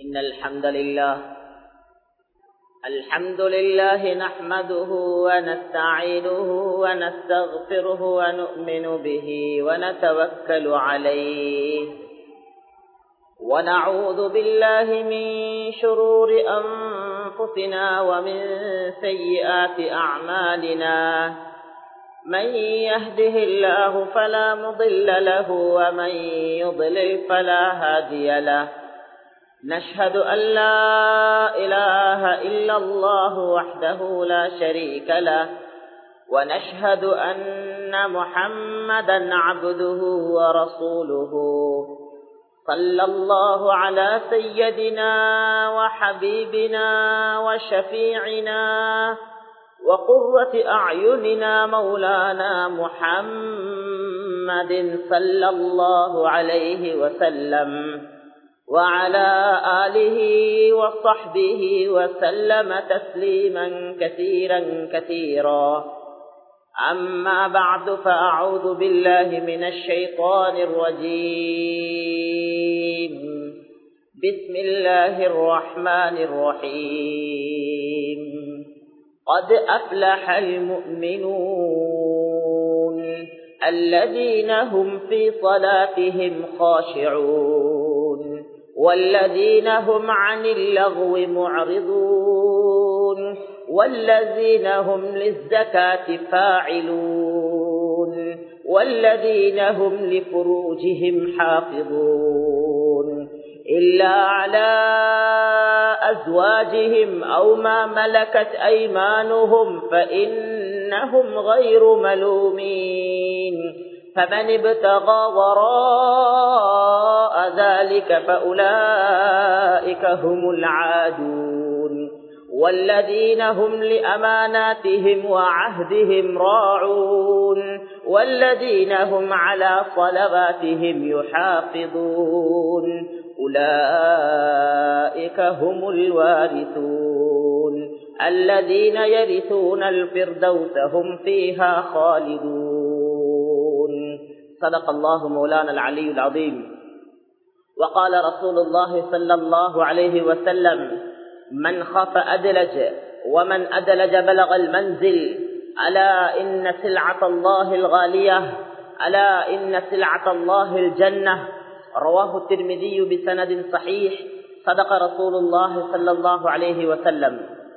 إن الحمد لله الحمد لله نحمده ونستعينه ونستغفره ونؤمن به ونتوكل عليه ونعوذ بالله من شرور أنفسنا ومن سيئات أعمالنا من يهده الله فلا مضل له ومن يضلل فلا هادي له نشهد أن لا إله إلا الله وحده لا شريك له ونشهد أن محمدا عبده ورسوله صلى الله على سيدنا وحبيبنا وشفيعنا وقرة أعيننا مولانا محمد صلى الله عليه وسلم وعلى آله وصحبه وسلم تسليما كثيرا كثيرا أما بعد فأعوذ بالله من الشيطان الرجيم بسم الله الرحمن الرحيم قد أفلح المؤمنون الذين هم في صلاتهم خاشعون والذين هم عن اللغو معرضون والذين هم للزكاة فاعلون والذين هم لفروجهم حافظون إلا على أزواجهم أو ما ملكت أيمانهم فإنهم غير ملومين فمن ابتغى وراء ذلك فأولئك هم العادون والذين هم لأماناتهم وعهدهم راعون والذين هم على صلواتهم يحافظون أولئك هم الوارثون الذين يرثون الفردوس هم فيها خالدون صدق الله مولانا العلي العظيم وقال رسول الله صلى الله عليه وسلم من خاف أدلج ومن أدلج بلغ المنزل ألا إن سلعة الله الغالية ألا إن سلعة الله الجنة رواه الترمذي بسند صحيح صدق رسول الله صلى الله عليه وسلم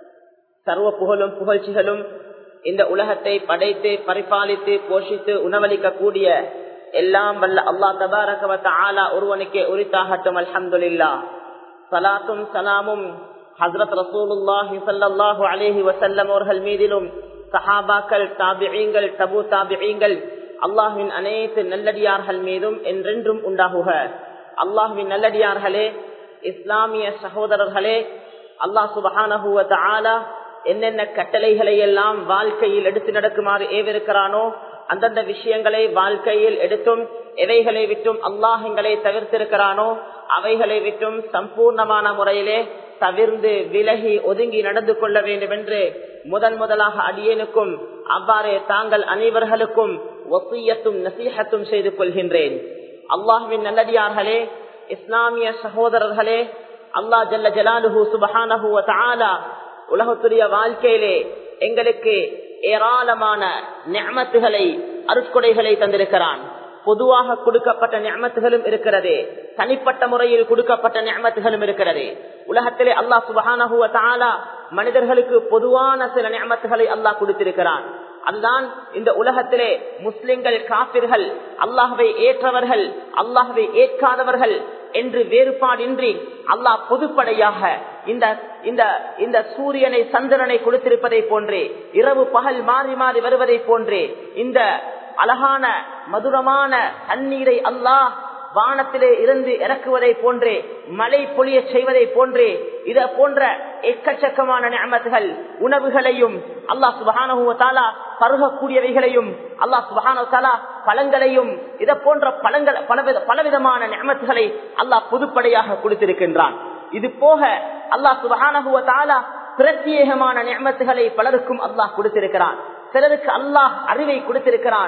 சர்வ புகழும் புகழ்ச்சிகளும் இந்த உலகத்தை படைத்து பரிபாலித்து போஷித்து உணவளிக்க கூடிய எல்லாம் வல்ல அல்லா தபாரகவத்த ஆலா ஒருவனுக்கே உரித்தாகட்டும் அல்ஹம்துல்லா சலாத்தும் சலாமும் ஹசரத் ரசூலுல்லாஹி சல்லாஹு அலேஹி வசல்லம் அவர்கள் மீதிலும் சஹாபாக்கள் தாபியங்கள் தபு தாபியங்கள் அல்லாஹின் அனைத்து நல்லடியார்கள் மீதும் என்றென்றும் உண்டாகுக அல்லாஹுவின் நல்லடியார்களே இஸ்லாமிய சகோதரர்களே அல்லாஹ் சுபஹானஹுவ ஆலா என்னென்ன கட்டளைகளை எல்லாம் வாழ்க்கையில் எடுத்து நடக்குமாறு ஏவிருக்கிறானோ அந்தந்த விஷயங்களை வாழ்க்கையில் எடுத்தும் எவைகளை விட்டும் அல்லாஹ் எங்களை தவிர்த்திருக்கிறானோ அவைகளை விட்டும் சம்பூர்ணமான முறையிலே தவிர்ந்து விலகி ஒதுங்கி நடந்து கொள்ள வேண்டும் என்று முதன் முதலாக அடியேனுக்கும் அவ்வாறே தாங்கள் அனைவர்களுக்கும் ஒசியத்தும் நசீகத்தும் செய்து கொள்கின்றேன் அல்லாஹுவின் நல்லடியார்களே இஸ்லாமிய சகோதரர்களே அல்லா ஜல்ல ஜலாலுஹு சுபஹானஹு தாலா உலகத்துடைய வாழ்க்கையிலே எங்களுக்கு ஏராளமான நெமத்துகளை அருட்கொடைகளை தந்திருக்கிறான் பொதுவாக கொடுக்கப்பட்ட நியமத்துகளும் இருக்கிறது தனிப்பட்ட முறையில் கொடுக்கப்பட்ட நியமத்துகளும் இருக்கிறது உலகத்திலே அல்லாஹ் சுபஹானஹுவ தாலா மனிதர்களுக்கு பொதுவான சில நியமத்துகளை அல்லாஹ் கொடுத்திருக்கிறான் அதுதான் இந்த உலகத்திலே முஸ்லிம்கள் காப்பிர்கள் அல்லாஹவை ஏற்றவர்கள் அல்லாஹவை ஏற்காதவர்கள் என்று வேறுபாடின்றி அல்லாஹ் பொதுப்படையாக இந்த இந்த இந்த சூரியனை சந்திரனை கொடுத்திருப்பதை போன்றே இரவு பகல் மாறி மாறி வருவதை போன்றே இந்த அழகான மதுரமான தண்ணீரை அல்லாஹ் வானத்திலே இருந்து இறக்குவதை போன்றே மழை பொழிய செய்வதை போன்றே இத போன்ற எக்கச்சக்கமான நியமத்துகள் உணவுகளையும் அல்லாஹ் சுபஹானா பருகக்கூடியவைகளையும் அல்லாஹ் சுபஹானா பழங்களையும் இத போன்ற பழங்கள் பலவித பலவிதமான நியமத்துகளை அல்லாஹ் பொதுப்படையாக கொடுத்திருக்கின்றான் இது போக அல்லாஹ் சுபஹானா பிரத்யேகமான நியமத்துகளை பலருக்கும் அல்லாஹ் கொடுத்திருக்கிறான் சிலருக்கு அல்லாஹ் அறிவை கொடுத்திருக்கிறான்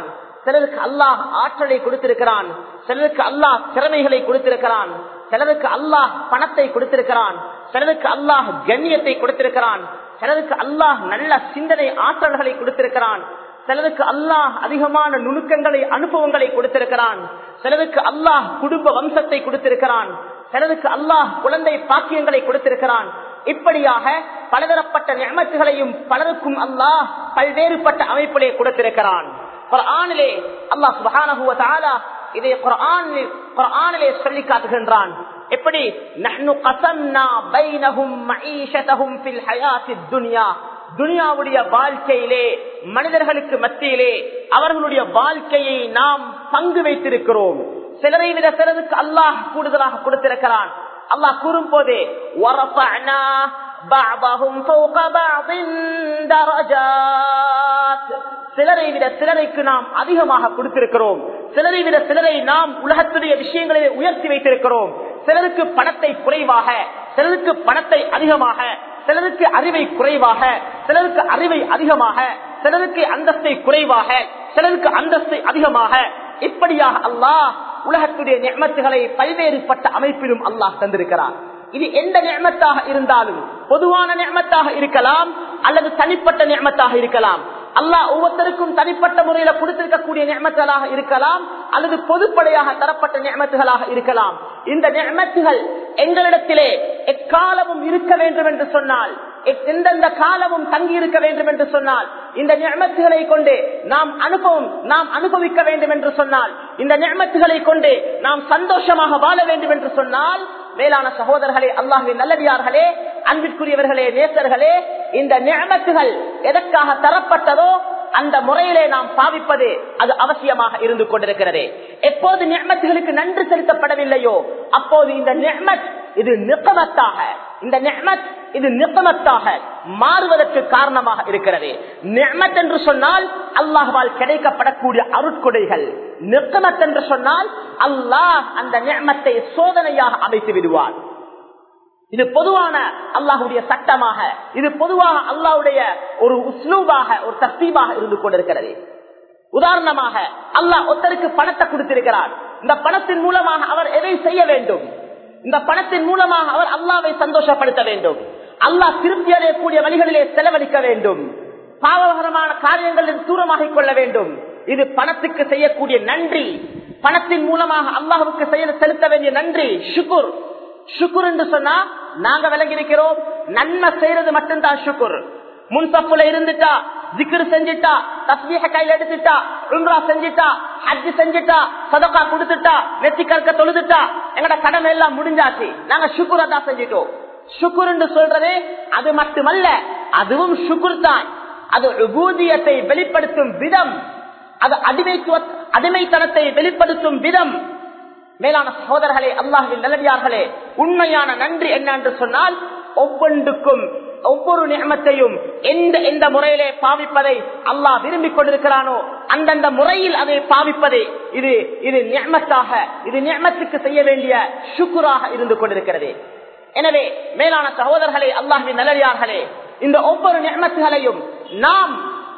சிலருக்கு அல்லாஹ் ஆற்றலை கொடுத்திருக்கிறான் சிலருக்கு அல்லாஹ் திறமைகளை கொடுத்திருக்கிறான் சிலருக்கு அல்லாஹ் பணத்தை கொடுத்திருக்கிறான் சிலருக்கு அல்லாஹ் கண்ணியத்தை கொடுத்திருக்கிறான் சிலருக்கு அல்லாஹ் நல்ல சிந்தனை ஆற்றல்களை கொடுத்திருக்கிறான் சிலருக்கு அல்லாஹ் அதிகமான நுணுக்கங்களை அனுபவங்களை கொடுத்திருக்கிறான் சிலருக்கு அல்லாஹ் குடும்ப வம்சத்தை கொடுத்திருக்கிறான் சிலருக்கு அல்லாஹ் குழந்தை பாக்கியங்களை கொடுத்திருக்கிறான் இப்படியாக பலதரப்பட்ட நியமத்துகளையும் பலருக்கும் அல்லாஹ் பல்வேறுபட்ட அமைப்பிலே கொடுத்திருக்கிறான் குர்ஆனிலே அல்லாஹ் சுப்ஹானஹு வ தஆலா இதை குர்ஆனில் குர்ஆனிலே சொல்லி காட்டுகின்றான் எப்படி நஹ்னு கஸம்னா பைனஹும் மஈஷதஹும் ஃபில் ஹயாத்தித் துன்யா துனியாவுடைய வாழ்க்கையிலே மனிதர்களுக்கு மத்தியிலே அவர்களுடைய வாழ்க்கையை நாம் பங்கு வைத்திருக்கிறோம் சிலரை விட சிலருக்கு அல்லாஹ் கூடுதலாக கொடுத்திருக்கிறான் அல்லாஹ் கூறும் போதே சிலரை விட சிலரைக்கு நாம் அதிகமாக கொடுத்திருக்கிறோம் சிலரை விட சிலரை நாம் உலகத்துடைய விஷயங்களிலே உயர்த்தி வைத்திருக்கிறோம் சிலருக்கு பணத்தை குறைவாக சிலருக்கு பணத்தை அதிகமாக சிலருக்கு அறிவை குறைவாக சிலருக்கு அறிவை அதிகமாக சிலருக்கு அந்தஸ்தை குறைவாக சிலருக்கு அந்தஸ்தை அதிகமாக இப்படியாக அல்லாஹ் உலகத்துடைய நியமத்துகளை பல்வேறுபட்ட அமைப்பிலும் அல்லாஹ் தந்திருக்கிறார் இது எந்த நியமத்தாக இருந்தாலும் பொதுவான நியமத்தாக இருக்கலாம் அல்லது தனிப்பட்ட நியமத்தாக இருக்கலாம் அல்லாஹ் ஒவ்வொருத்தருக்கும் தனிப்பட்ட முறையில கொடுத்திருக்கக்கூடிய நியமத்துகளாக இருக்கலாம் அல்லது பொதுப்படையாக தரப்பட்ட நியமத்துகளாக இருக்கலாம் இந்த நியமத்துகள் எங்களிடத்திலே எக்காலமும் இருக்க வேண்டும் என்று சொன்னால் எந்தெந்த காலமும் தங்கி இருக்க வேண்டும் என்று சொன்னால் இந்த நியமத்துகளை கொண்டு நாம் அனுபவம் நாம் அனுபவிக்க வேண்டும் என்று சொன்னால் இந்த நியமத்துகளை கொண்டு நாம் சந்தோஷமாக வாழ வேண்டும் என்று சொன்னால் மேலான சகோதரர்களே அல்லாஹின் நல்லடியார்களே அன்பிற்குரியவர்களே நேசர்களே இந்த நியமத்துகள் எதற்காக தரப்பட்டதோ அந்த முறையிலே நாம் பாவிப்பது அது அவசியமாக இருந்து கொண்டிருக்கிறது எப்போது நியமத்துகளுக்கு நன்றி செலுத்தப்படவில்லையோ அப்போது இந்த நியமத் இது நிக்கமத்தாக இந்த நியமத் இது நிக்கமத்தாக மாறுவதற்கு காரணமாக இருக்கிறது நியமத் என்று சொன்னால் அல்லாஹால் கிடைக்கப்படக்கூடிய அருட்கொடைகள் நிக்கமத் என்று சொன்னால் அல்லாஹ் அந்த நியமத்தை சோதனையாக அமைத்து விடுவார் இது பொதுவான அல்லாஹுடைய சட்டமாக இது பொதுவாக அல்லாஹுடைய ஒரு உஸ்லூபாக ஒரு தஸ்தீபாக இருந்து கொண்டிருக்கிறது உதாரணமாக அல்லாஹ் ஒருத்தருக்கு பணத்தை கொடுத்திருக்கிறார் இந்த பணத்தின் மூலமாக அவர் எதை செய்ய வேண்டும் இந்த பணத்தின் மூலமாக அவர் அல்லாவை சந்தோஷப்படுத்த வேண்டும் அல்லாஹ் திருப்தி அடையக்கூடிய வழிகளிலே செலவழிக்க வேண்டும் பாவகரமான காரியங்களில் தூரமாக கொள்ள வேண்டும் இது பணத்துக்கு செய்யக்கூடிய நன்றி பணத்தின் மூலமாக அல்லாஹுக்கு செய்ய செலுத்த வேண்டிய நன்றி சுக்குர் சுக்குர் என்று சொன்னா நாங்க விளங்கியிருக்கிறோம் நன்மை செய்யறது மட்டும்தான் சுக்குர் முன்சப்புல இருந்துட்டா ஜிக்ரு செஞ்சுட்டா தஸ்மீக கையில எடுத்துட்டா உம்ரா செஞ்சுட்டா ஹஜ் செஞ்சுட்டா சதக்கா கொடுத்துட்டா நெத்தி கற்க தொழுதுட்டா எங்கட கடமை எல்லாம் முடிஞ்சாச்சு நாங்க சுக்குரை தான் செஞ்சிட்டோம் சுக்குர் என்று சொல்றது அது மட்டுமல்ல அதுவும் சுக்குர் தான் அது உபூதியத்தை வெளிப்படுத்தும் விதம் அது அடிமைத்துவ அடிமைத்தனத்தை வெளிப்படுத்தும் விதம் மேலான சகோதரர்களே அல்லாஹின் நல்லடியார்களே உண்மையான நன்றி என்ன என்று சொன்னால் ஒவ்வொன்றுக்கும் ஒவ்வொரு நியமத்தையும் எந்த எந்த முறையிலே பாவிப்பதை அல்லாஹ் விரும்பிக் கொண்டிருக்கிறானோ அந்தந்த முறையில் அதை பாவிப்பது இது இது நியமத்தாக இது நியமத்துக்கு செய்ய வேண்டிய சுக்குராக இருந்து கொண்டிருக்கிறது எனவே மேலான சகோதரர்களே அல்லாஹின் நல்லடியார்களே இந்த ஒவ்வொரு நியமத்துகளையும் நாம்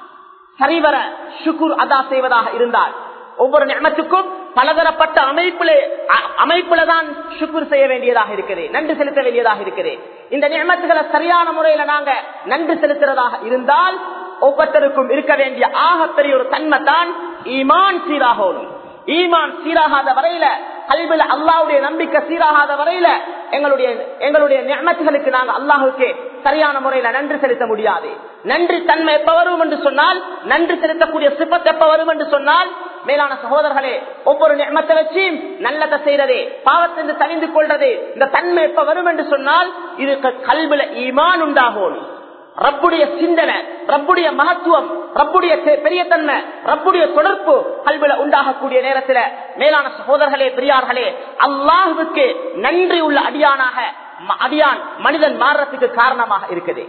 சரிவர சுக்குர் அதா செய்வதாக இருந்தால் ஒவ்வொரு நியமத்துக்கும் பலதரப்பட்ட அமைப்புல அமைப்புல தான் சுக்குர் செய்ய வேண்டியதாக இருக்குது நன்றி செலுத்த வேண்டியதாக இருக்குது இந்த நியமத்துகளை சரியான முறையில நாங்க நன்றி செலுத்துறதாக இருந்தால் ஒவ்வொருத்தருக்கும் இருக்க வேண்டிய ஆகப்பெரிய ஒரு தன்மை தான் ஈமான் சீராகணும் ஈமான் சீராகாத வரையில கல்வில அல்லாவுடைய நம்பிக்கை சீராகாத வரையில எங்களுடைய எங்களுடைய நியமத்துகளுக்கு நாங்க அல்லாஹுக்கு சரியான முறையில நன்றி செலுத்த முடியாது நன்றி தன்மை எப்ப வரும் என்று சொன்னால் நன்றி செலுத்தக்கூடிய சிப்பத் எப்ப வரும் என்று சொன்னால் மேலான சகோதரர்களே ஒவ்வொரு நியமத்தை வச்சு நல்லதை செய்யறதே பாவத்திலிருந்து தணிந்து கொள்றது இந்த தன்மை எப்ப வரும் என்று சொன்னால் இதுக்கு கல்வில ஈமான் உண்டாகும் ரப்புடைய சிந்தனை ரப்புடைய மகத்துவம் ரப்புடைய பெரிய தன்மை ரப்புடைய தொடர்பு கல்வில உண்டாகக்கூடிய நேரத்தில் மேலான சகோதரர்களே பெரியார்களே அல்லாஹுக்கு நன்றி உள்ள அடியானாக அடியான் மனிதன் மாறுறதுக்கு காரணமாக இருக்குது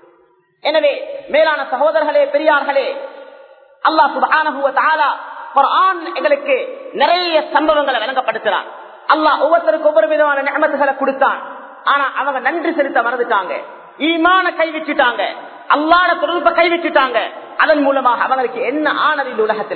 எனவே மேலான சகோதரர்களே பெரியார்களே அல்லாஹ் சுபான குரான் எங்களுக்கு நிறைய சம்பவங்களை விளங்கப்படுத்துறான் அல்லாஹ் ஒவ்வொருத்தருக்கு ஒவ்வொரு விதமான நியமத்துகளை கொடுத்தான் ஆனா அவங்க நன்றி செலுத்த மறந்துட்டாங்க ஈமான கைவிட்டுட்டாங்க அல்லாட தொடர்பை கைவிட்டுட்டாங்க அதன் மூலமாக அவங்களுக்கு என்ன ஆனது இந்த உலகத்துல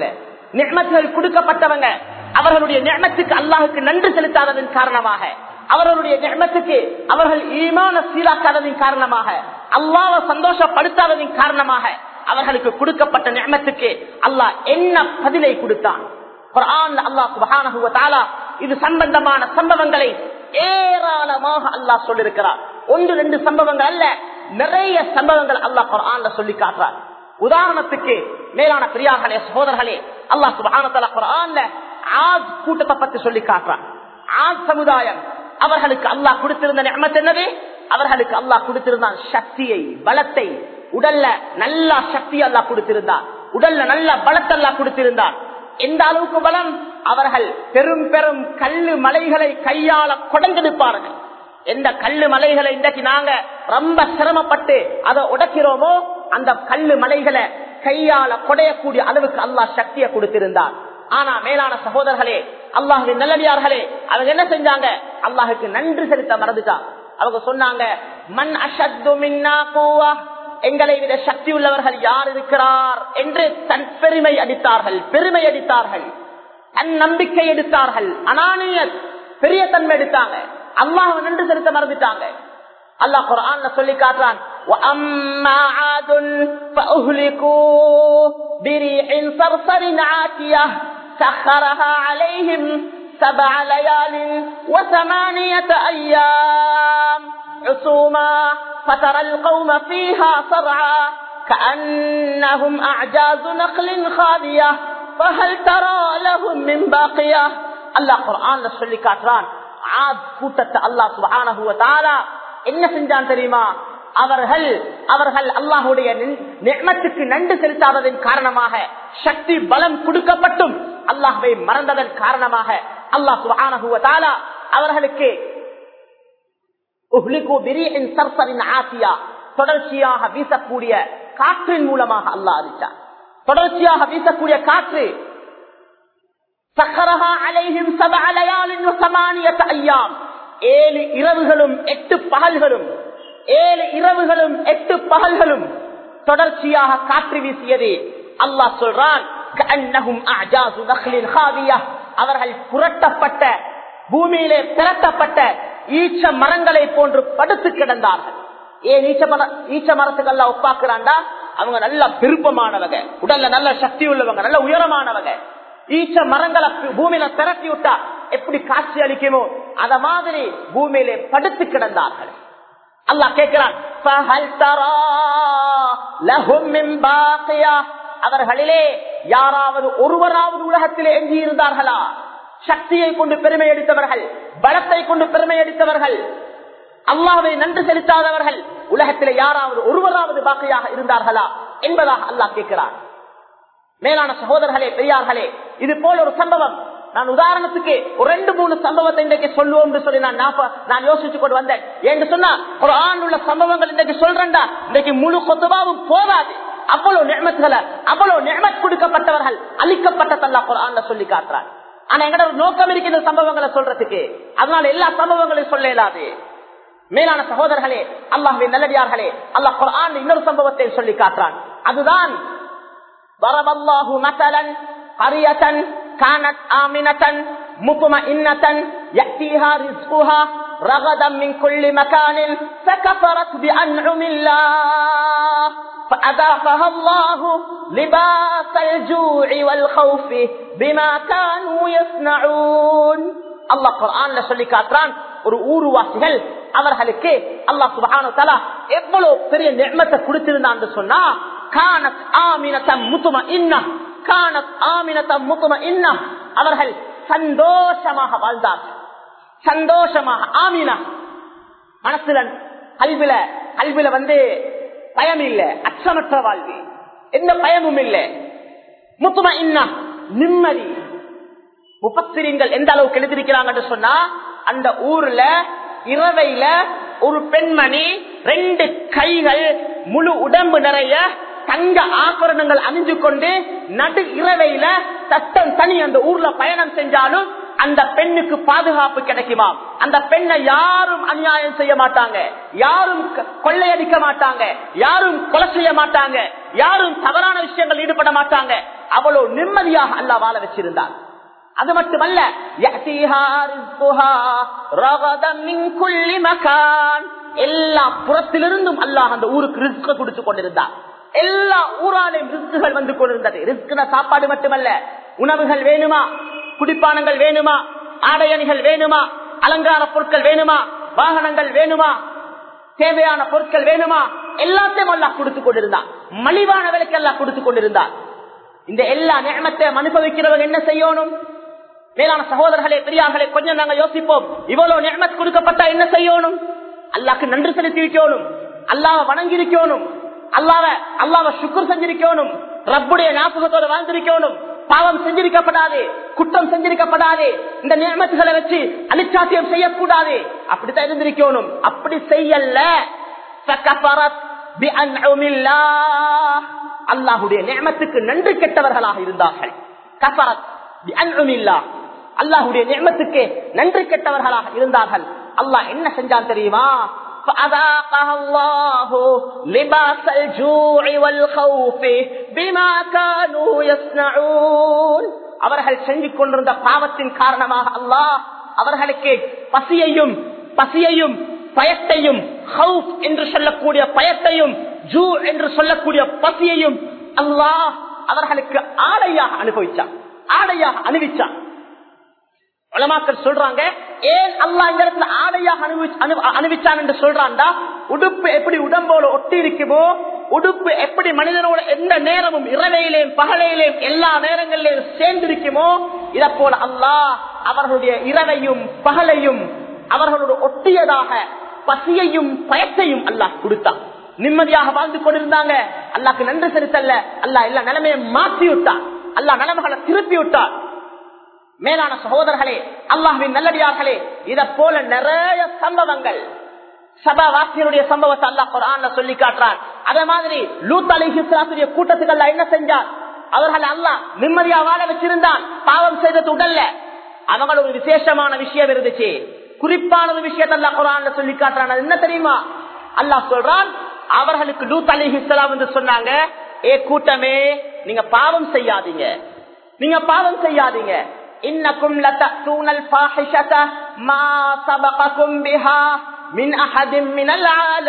நியமத்துகள் கொடுக்கப்பட்டவங்க அவர்களுடைய நியமத்துக்கு அல்லாஹுக்கு நன்றி செலுத்தாததன் காரணமாக அவர்களுடைய நியமத்துக்கு அவர்கள் ஈமான சீராக்காததின் காரணமாக அல்லாவை சந்தோஷப்படுத்தாததின் காரணமாக அவர்களுக்கு கொடுக்கப்பட்ட நியமத்துக்கு அல்லாஹ் என்ன பதிலை கொடுத்தான் குர்ஆன்ல அல்லாஹ் சுப்ஹானஹு வ தஆலா இது சம்பந்தமான சம்பவங்களை ஏராளமாக அல்லாஹ் சொல்லியிருக்கிறார் ஒன்று ரெண்டு சம்பவங்கள் அல்ல நிறைய சம்பவங்கள் அல்லாஹ் குர்ஆன்ல சொல்லி காட்டுறார் உதாரணத்துக்கு மேலான பிரியார்களே சகோதரர்களே அல்லாஹ் சுபஹானஹு குர்ஆன்ல ஆத் கூட்டத்தை பத்தி சொல்லி காட்டுறான் ஆத் சமுதாயம் அவர்களுக்கு அல்லாஹ் கொடுத்திருந்த நியமத் என்னது அவர்களுக்கு அல்லாஹ் கொடுத்திருந்தான் சக்தியை பலத்தை உடல்ல நல்ல சக்தி அல்லாஹ் கொடுத்திருந்தார் உடல்ல நல்ல பலத்தை அல்லாஹ் கொடுத்திருந்தார் எந்த அளவுக்கு பலம் அவர்கள் பெரும் பெரும் கல்லு மலைகளை கையாள கொடங்கெடுப்பார்கள் எந்த கல்லு மலைகளை இன்றைக்கு நாங்க ரொம்ப சிரமப்பட்டு அதை உடைக்கிறோமோ அந்த கல்லு மலைகளை கையால கொடையக்கூடிய அளவுக்கு அல்லாஹ் சக்தியை கொடுத்திருந்தார் ஆனா மேலான சகோதரர்களே அல்லாஹுவின் நல்லடியார்களே அவங்க என்ன செஞ்சாங்க அல்லாஹுக்கு நன்றி செலுத்த மறந்துட்டான் அவங்க சொன்னாங்க மண் அஷத்து மின்னா கூவா எங்களை விட சக்தி உள்ளவர்கள் யார் இருக்கிறார் என்று தன் பெருமை அடித்தார்கள் பெருமை அடித்தார்கள் தன் நம்பிக்கை எடுத்தார்கள் அனானிய பெரிய தன்மை எடுத்தாங்க அல்லாஹ் நன்றி செலுத்த மறந்துட்டாங்க அல்லாஹ் குர்ஆன்ல சொல்லி காட்டுறான் وَأَمَّا عَادٌ فَأُهْلِكُوا بِرِيحٍ صَرْصَرٍ عَاتِيَةٍ سَخَّرَهَا عَلَيْهِمْ سَبْعَ لَيَالٍ وَثَمَانِيَةَ أَيَّامٍ حُسُومًا فترى القوم فيها صرعا كأنهم أعجاز نخل خاوية فهل ترى لهم من باقية الله قرآن சொல்லி காட்டுறான் ஆத் கூட்டத்தை அல்லாஹ் சுப்ஹானஹு வ தஆலா என்ன செஞ்சான் தெரியுமா அவர்கள் அவர்கள் அல்லாஹுடைய நியமத்துக்கு நன்றி செலுத்தாததன் காரணமாக சக்தி பலம் கொடுக்கப்பட்டும் அல்லாஹ்வை மறந்ததன் காரணமாக அல்லாஹ் சுப்ஹானஹு வ தஆலா அவர்களுக்கு தொடர்ச்சியாக வீசக்கூடிய காற்றின் மூலமாக அல்லா அழிச்சார் தொடர்ச்சியாக வீசக்கூடிய காற்று ஏழு இரவுகளும் எட்டு பகல்களும் ஏழு இரவுகளும் எட்டு பகல்களும் தொடர்ச்சியாக காற்று வீசியது அல்லாஹ் சொல்றான் அவர்கள் புரட்டப்பட்ட பூமியிலே திரட்டப்பட்ட ஈச்ச மரங்களை போன்று படுத்து கிடந்தார்கள் ஏன் ஈச்ச மர ஈச்ச மரத்துக்கு எல்லாம் ஒப்பாக்குறாண்டா அவங்க நல்ல விருப்பமானவங்க உடல்ல நல்ல சக்தி உள்ளவங்க நல்ல உயரமானவங்க ஈச்ச மரங்களை பூமியில திரட்டி விட்டா எப்படி காட்சி அளிக்குமோ அத மாதிரி பூமியிலே படுத்து கிடந்தார்கள் அல்லாஹ் கேட்கிறான் அவர்களிலே யாராவது ஒருவராவது உலகத்திலே எஞ்சி இருந்தார்களா சக்தியை கொண்டு பெருமை அடித்தவர்கள் பலத்தை கொண்டு பெருமை அடித்தவர்கள் அல்லாவை நன்றி செலுத்தாதவர்கள் உலகத்திலே யாராவது ஒருவராவது பாக்கையாக இருந்தார்களா என்பதாக அல்லாஹ் கேட்கிறார் மேலான சகோதரர்களே பெரியார்களே இது போல ஒரு சம்பவம் நான் உதாரணத்துக்கு ஒரு ரெண்டு மூணு சம்பவத்தை இன்றைக்கு சொல்லுவோம் சொல்லி நான் நான் யோசிச்சு கொண்டு வந்தேன் என்று சொன்னா ஒரு ஆண் உள்ள சம்பவங்கள் இன்றைக்கு சொல்றேன்டா இன்றைக்கு முழு கொத்தபாவும் போதாது அவ்வளவு நியமத்துகளை அவ்வளவு நியமத் கொடுக்கப்பட்டவர்கள் அளிக்கப்பட்டதல்லா குரான்ல சொல்லி காட்டுறார் ஆனா எங்கட ஒரு நோக்கம் இருக்கு இந்த சம்பவங்களை சொல்றதுக்கு அதனால எல்லா சம்பவங்களையும் சொல்ல இயலாது மேலான சகோதரர்களே அல்லாஹின் நல்லடியார்களே அல்லாஹ் குரான் இன்னொரு சம்பவத்தை சொல்லி காட்டுறான் அதுதான் வரவல்லாஹு மசலன் قرية كانت آمنة مطمئنة يأتيها رزقها رغدا من كل مكان فكفرت بأنعم الله فأذاقها الله لباس الجوع والخوف بما كانوا يصنعون الله قرآن சொல்லி காட்டுறான் ஒரு ஊருவாசிகள் அவர்களுக்கு அல்லாஹ் சுபஹானு தலா எவ்வளவு பெரிய நிர்மத்தை கொடுத்திருந்தான்னு சொன்னா கானத் ஆமினத்தம் முத்தும இன்ன கானத் ஆமினத்தம் முத்தும இன்ன அவர்கள் சந்தோஷமாக வாழ்ந்தார்கள் சந்தோஷமாக ஆமினா மனசுல கல்வில கல்வில வந்து பயம் இல்ல அச்சமற்ற வாழ்வு எந்த பயமும் இல்லை முத்தும இன்ன நிம்மதி முப்பத்திரிங்கள் எந்த அளவுக்கு எழுதியிருக்கிறாங்க சொன்னா அந்த ஊர்ல இரவையில ஒரு பெண்மணி ரெண்டு கைகள் முழு உடம்பு நிறைய தங்க ஆபரணங்கள் அணிஞ்சு கொண்டு நடு இரவையில சட்டம் தனி அந்த ஊர்ல பயணம் செஞ்சாலும் அந்த பெண்ணுக்கு பாதுகாப்பு கிடைக்குமா அந்த பெண்ணை யாரும் அநியாயம் செய்ய மாட்டாங்க யாரும் கொள்ளையடிக்க மாட்டாங்க யாரும் கொலை செய்ய மாட்டாங்க யாரும் தவறான விஷயங்கள் ஈடுபட மாட்டாங்க அவ்வளவு நிம்மதியாக அல்லாஹ் வாழ வச்சிருந்தார் அது மட்டுமல்ல يأتيها رزقها رغدا من كل مكان. எல்லா புறத்திலிருந்தும் அல்லாஹ் அந்த ஊருக்கு ரிஸ்க கொடுத்து கொண்டிருந்தார் எல்லா ஊராலையும் ரிஸ்குகள் வந்து கொண்டிருந்தது ரிஸ்குன சாப்பாடு மட்டுமல்ல உணவுகள் வேணுமா குடிப்பானங்கள் வேணுமா ஆடையணிகள் வேணுமா அலங்கார பொருட்கள் வேணுமா வாகனங்கள் வேணுமா தேவையான பொருட்கள் வேணுமா எல்லாத்தையும் அல்லாஹ் கொடுத்து கொண்டிருந்தான் மலிவான விலைக்கு எல்லாம் கொடுத்து கொண்டிருந்தார் இந்த எல்லா நேமத்தையும் அனுபவிக்கிறவங்க என்ன செய்யணும் மேலான சகோதரர்களே பெரியார்களே கொஞ்சம் நாங்க யோசிப்போம் இவ்வளவு நேமத் கொடுக்கப்பட்டா என்ன செய்யணும் அல்லாக்கு நன்றி செலுத்தி வைக்கணும் அல்லாவை வணங்கி இருக்கணும் அல்லாவ அல்லாவ சுக்குர் செஞ்சிருக்கணும் ரப்புடைய ஞாபகத்தோட வாழ்ந்திருக்கணும் பாவம் செஞ்சிருக்கப்படாது குற்றம் செஞ்சிருக்கப்படாது இந்த நியமத்துகளை வச்சு அலிச்சாத்தியம் செய்யக்கூடாது அப்படித்தான் இருந்திருக்கணும் அப்படி செய்யல அல்லாஹுடைய நியமத்துக்கு நன்றி கெட்டவர்களாக இருந்தார்கள் கசரத் அல்லாஹுடைய நியமத்துக்கு நன்றி கெட்டவர்களாக இருந்தார்கள் அல்லாஹ் என்ன செஞ்சான் தெரியுமா فأذاقها الله لباس الجوع والخوف بما كانوا يصنعون அவர்கள் செஞ்சு கொண்டிருந்த பாவத்தின் காரணமாக அல்லாஹ் அவர்களுக்கு பசியையும் பசியையும் பயத்தையும் ஹவுப் என்று சொல்லக்கூடிய பயத்தையும் ஜூ என்று சொல்லக்கூடிய பசியையும் அல்லாஹ் அவர்களுக்கு ஆடையாக அனுபவிச்சான் ஆடையாக அணிவிச்சான் உலமாக்கள் சொல்றாங்க ஏன் அல்லா இந்த இடத்துல ஆடையாக அணிவிச்சான் என்று சொல்றான்டா உடுப்பு எப்படி உடம்போட ஒட்டி இருக்குமோ உடுப்பு எப்படி மனிதனோட எந்த நேரமும் இரவையிலேயும் பகலையிலேயும் எல்லா நேரங்களிலும் சேர்ந்திருக்குமோ இதை போல அல்லாஹ் அவர்களுடைய இரவையும் பகலையும் அவர்களோட ஒட்டியதாக பசியையும் பயத்தையும் அல்லாஹ் கொடுத்தான் நிம்மதியாக வாழ்ந்து கொண்டிருந்தாங்க அல்லாக்கு நன்றி செலுத்தல்ல அல்லா எல்லா நிலைமையை மாற்றி விட்டான் அல்லா நிலைமைகளை திருப்பி விட்டான் மேலான சகோதரர்களே அல்லாஹின் நல்லடியார்களே இத போல நிறைய சம்பவங்கள் சபாவாசியருடைய சம்பவத்தை அல்லாஹ் குரான்ல சொல்லி காட்டுறான் அதே மாதிரி லூத் அலி ஹிஸ்லாத்துடைய கூட்டத்துக்கு அல்ல என்ன செஞ்சான் அவர்கள் அல்லாஹ் நிம்மதியா வாழ வச்சிருந்தான் பாவம் செய்தது உடல்ல அவங்க ஒரு விசேஷமான விஷயம் இருந்துச்சு குறிப்பான ஒரு விஷயத்தை அல்லாஹ் குரான்ல சொல்லி காட்டுறான் அது என்ன தெரியுமா அல்லாஹ் சொல்றான் அவர்களுக்கு லூத் அலி ஹிஸ்லாம் என்று சொன்னாங்க ஏ கூட்டமே நீங்க பாவம் செய்யாதீங்க நீங்க பாவம் செய்யாதீங்க இன்னக்கும் லதூனல் ஃபாஹிஷத மா சபககும் பிஹா மின் அஹதின் மினல்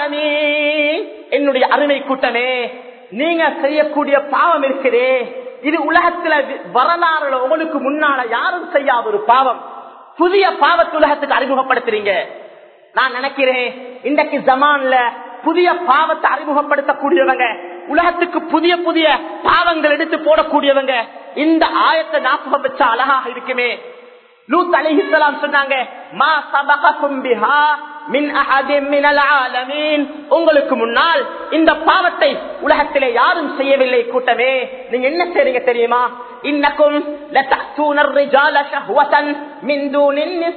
ஆலமீன் என்னுடைய அருமை கூட்டமே நீங்க செய்யக்கூடிய பாவம் இருக்குதே இது உலகத்துல வரலாறுல உங்களுக்கு முன்னால யாரும் செய்யாத ஒரு பாவம் புதிய பாவத்து உலகத்துக்கு அறிமுகப்படுத்துறீங்க நான் நினைக்கிறேன் இன்றைக்கு ஜமான்ல புதிய பாவத்தை அறிமுகப்படுத்தக்கூடியவங்க உலகத்துக்கு புதிய புதிய பாவங்கள் எடுத்து போடக்கூடியவங்க இந்த ஆயத்தை ஞாபகம் வச்சா அழகாக இருக்குமே லூத் அலிஹிஸ்லாம் சொன்னாங்க மா சபகக்கும் பிஹா மின் அஹதின் மினல் ஆலமீன் உங்களுக்கு முன்னால் இந்த பாவத்தை உலகத்திலே யாரும் செய்யவில்லை கூட்டமே நீங்க என்ன செய்றீங்க தெரியுமா இன்னக்கும் லதஅத்தூன الرجال شهوة من دون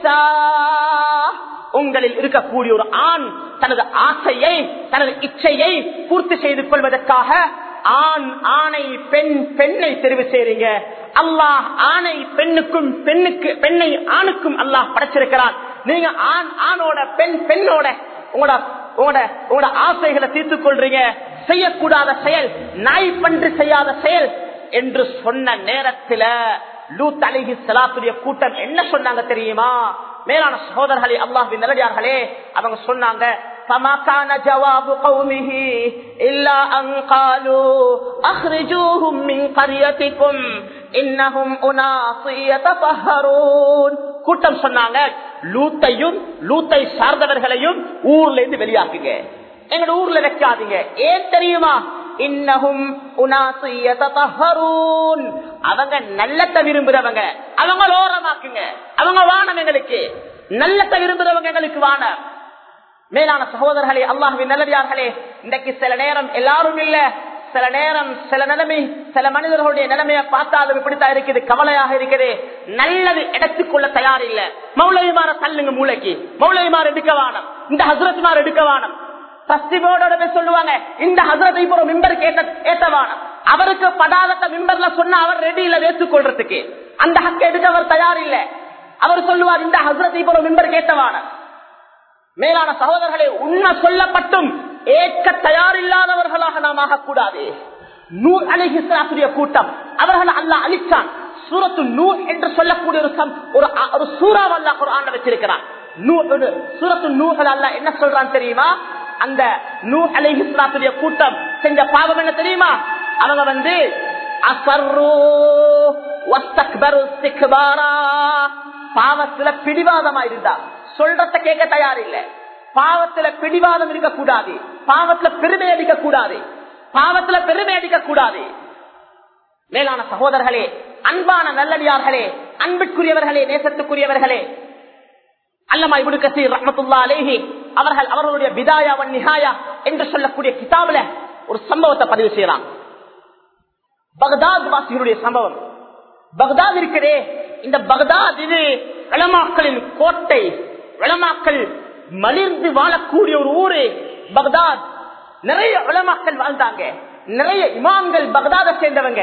النساء உங்களில் இருக்கக்கூடிய ஒரு ஆண் தனது ஆசையை தனது இச்சையை பூர்த்தி செய்து கொள்வதற்காக ஆண் ஆணை பெண் பெண்ணை தெரிவு செய்றீங்க அல்லாஹ் ஆணை பெண்ணுக்கும் பெண்ணுக்கு பெண்ணை ஆணுக்கும் அல்லாஹ் படைச்சிருக்கிறான் நீங்க ஆண் ஆணோட பெண் பெண்ணோட உங்களோட உங்களோட உங்களோட ஆசைகளை தீர்த்துக் கொள்றீங்க செய்யக்கூடாத செயல் நாய் பன்று செய்யாத செயல் என்று சொன்ன நேரத்துல லூத் அலிஹி சலாத்துடைய கூட்டம் என்ன சொன்னாங்க தெரியுமா மேலான சகோதரர்களே அல்லாஹின் நிலடியார்களே அவங்க சொன்னாங்க فما كان جواب قومه إلا أن قالوا أخرجوهم من قريتكم إنهم أناس يتطهرون கூட்டம் சொன்னாங்க லூத்தையும் லூத்தை சார்ந்தவர்களையும் ஊர்ல இருந்து வெளியாக்குங்க எங்க ஊர்ல வைக்காதீங்க ஏன் தெரியுமா இன்னகும் அவங்க நல்லத்தை விரும்புறவங்க அவங்க ஓரமாக்குங்க அவங்க வானம் எங்களுக்கு நல்லத்தை விரும்புறவங்க எங்களுக்கு வானம் மேலான சகோதரர்களே அல்லாஹுவின் நல்லதார்களே இன்றைக்கு சில நேரம் எல்லாரும் இல்ல சில நேரம் சில நிலைமை சில மனிதர்களுடைய நிலைமையை பார்த்தாலும் இப்படித்தான் இருக்குது கவலையாக இருக்குது நல்லது எடுத்துக்கொள்ள தயார் இல்ல மௌலவிமார தள்ளுங்க மூளைக்கு மௌலவிமார் எடுக்க வானம் இந்த ஹசரத்மார் எடுக்க வானம் தஸ்திபோட சொல்லுவாங்க இந்த ஹசரத் இப்போ மிம்பருக்கு ஏத்த ஏத்தவானம் அவருக்கு படாதத்த மிம்பர்ல சொன்ன அவர் ரெடி இல்ல ஏற்றுக்கொள்றதுக்கு அந்த ஹக்க எடுக்க அவர் தயார் இல்ல அவர் சொல்லுவார் இந்த ஹசரத் இப்போ மிம்பருக்கு ஏத்தவானம் மேலான சகோதரர்களே உண்மை சொல்லப்பட்டும் ஏற்க தயாரில்லாதவர்களாக நாம் ஆகக்கூடாது நூர் அலிஹிஸ்லாத்துடைய கூட்டம் அவர்கள் அல்லாஹ் அழிச்சான் சூரத்து நூ என்று சொல்லக்கூடிய ஒரு சம் ஒரு ஒரு சூறாவை அல்லாஹ் குர்ஆன்ல வச்சிருக்கிறான் நூ சூரத்து நூஹல் அல்லாஹ் என்ன சொல்றான் தெரியுமா அந்த நூ அலைஹிஸ்ஸலாத்துடைய கூட்டம் செஞ்ச பாவம் என்ன தெரியுமா அவங்க வந்து அசர்ரு வஸ்தக்பரு இஸ்திக்பாரா பாவத்துல பிடிவாதமா இருந்தா சொல்றத கேட்க தயார் இல்ல பாவத்துல பிடிவாதம் இருக்க கூடாது பாவத்துல பெருமை அடிக்க கூடாது பாவத்துல பெருமை அடிக்க கூடாது மேலான சகோதரர்களே அன்பான நல்லடியார்களே அன்பிற்குரியவர்களே நேசத்துக்குரியவர்களே அல்லமா இபுடு கசீர் ரஹமத்துல்லா அலேஹி அவர்கள் அவர்களுடைய பிதாயா வன் நிஹாயா என்று சொல்லக்கூடிய கிதாபுல ஒரு சம்பவத்தை பதிவு செய்யறாங்க பகதாத் வாசிகளுடைய சம்பவம் பகதாத் இருக்கிறே இந்த பகதாத் இது வளமாக்களின் கோட்டை வளமாக்கள் மலிர்ந்து வாழக்கூடிய ஒரு ஊரு பகதாத் நிறைய வளமாக்கள் வாழ்ந்தாங்க நிறைய இமாம்கள் பகதாத சேர்ந்தவங்க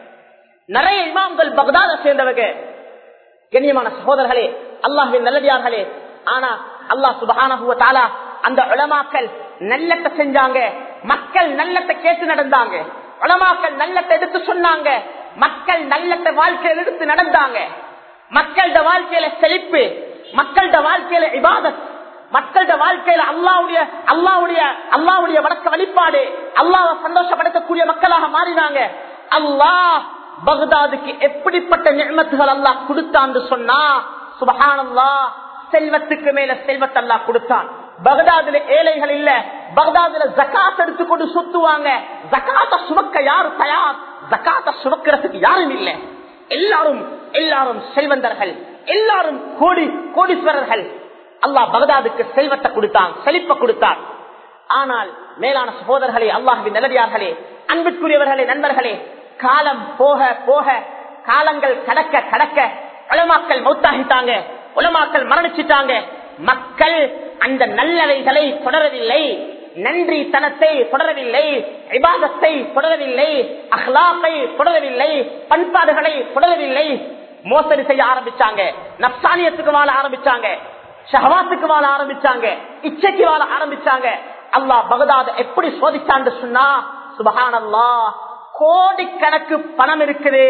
நிறைய இமாம்கள் பகதாத சேர்ந்தவங்க கண்ணியமான சகோதரர்களே அல்லாஹின் நல்லடியார்களே ஆனா அல்லாஹ் சுபஹானஹுவ தாலா அந்த உளமாக்கல் நல்லத்தை செஞ்சாங்க மக்கள் நல்லத்தை கேட்டு நடந்தாங்க உளமாக்கல் நல்லத்தை எடுத்து சொன்னாங்க மக்கள் நல்லத்தை வாழ்க்கையில எடுத்து நடந்தாங்க மக்களோட வாழ்க்கையில செழிப்பு மக்களோட வாழ்க்கையில இபாதத் மக்களோட வாழ்க்கையில அல்லாவுடைய அல்லாவுடைய அல்லாவுடைய வடக்க வழிபாடு அல்லாவை சந்தோஷப்படுத்தக்கூடிய மக்களாக மாறினாங்க அல்லாஹ் பகதாதுக்கு எப்படிப்பட்ட நியமத்துகள் அல்லாஹ் கொடுத்தான்னு சொன்னா சுபஹானல்லா செல்வத்துக்கு மேல செல்வத்தை அல்லாஹ் கொடுத்தான் பகதாதுல ஏழைகள் இல்ல பகதாதுல ஜக்காத் எடுத்துக்கொண்டு சுத்துவாங்க ஜக்காத்த சுமக்க யாரு தயார் ஜக்காத்த சுமக்கிறதுக்கு யாரும் இல்ல எல்லாரும் எல்லாரும் செல்வந்தர்கள் எல்லாரும் கோடி கோடீஸ்வரர்கள் அல்லாஹ் பகதாதுக்கு செல்வத்தை கொடுத்தான் செழிப்ப கொடுத்தான் ஆனால் மேலான சகோதரர்களே அல்லாஹின் நல்லடியார்களே அன்பிற்குரியவர்களே நண்பர்களே காலம் போக போக காலங்கள் கடக்க கடக்க உலமாக்கள் மௌத்தாகிட்டாங்க உலமாக்கள் மரணிச்சிட்டாங்க மக்கள் அந்த நல்லவைகளை தொடரவில்லை நன்றி தனத்தை தொடரவில்லை விவாதத்தை தொடரவில்லை அஹ்லாப்பை தொடரவில்லை பண்பாடுகளை தொடரவில்லை மோசடி செய்ய ஆரம்பிச்சாங்க நப்சானியத்துக்கு வாழ ஆரம்பிச்சாங்க ஷஹவாத்துக்கு வாழ ஆரம்பிச்சாங்க இச்சைக்கு வாழ ஆரம்பிச்சாங்க அல்லாஹ் பகதாத எப்படி சோதிச்சான்னு சொன்னா சுபஹான் அல்லாஹ் கோடிக்கணக்கு பணம் இருக்குது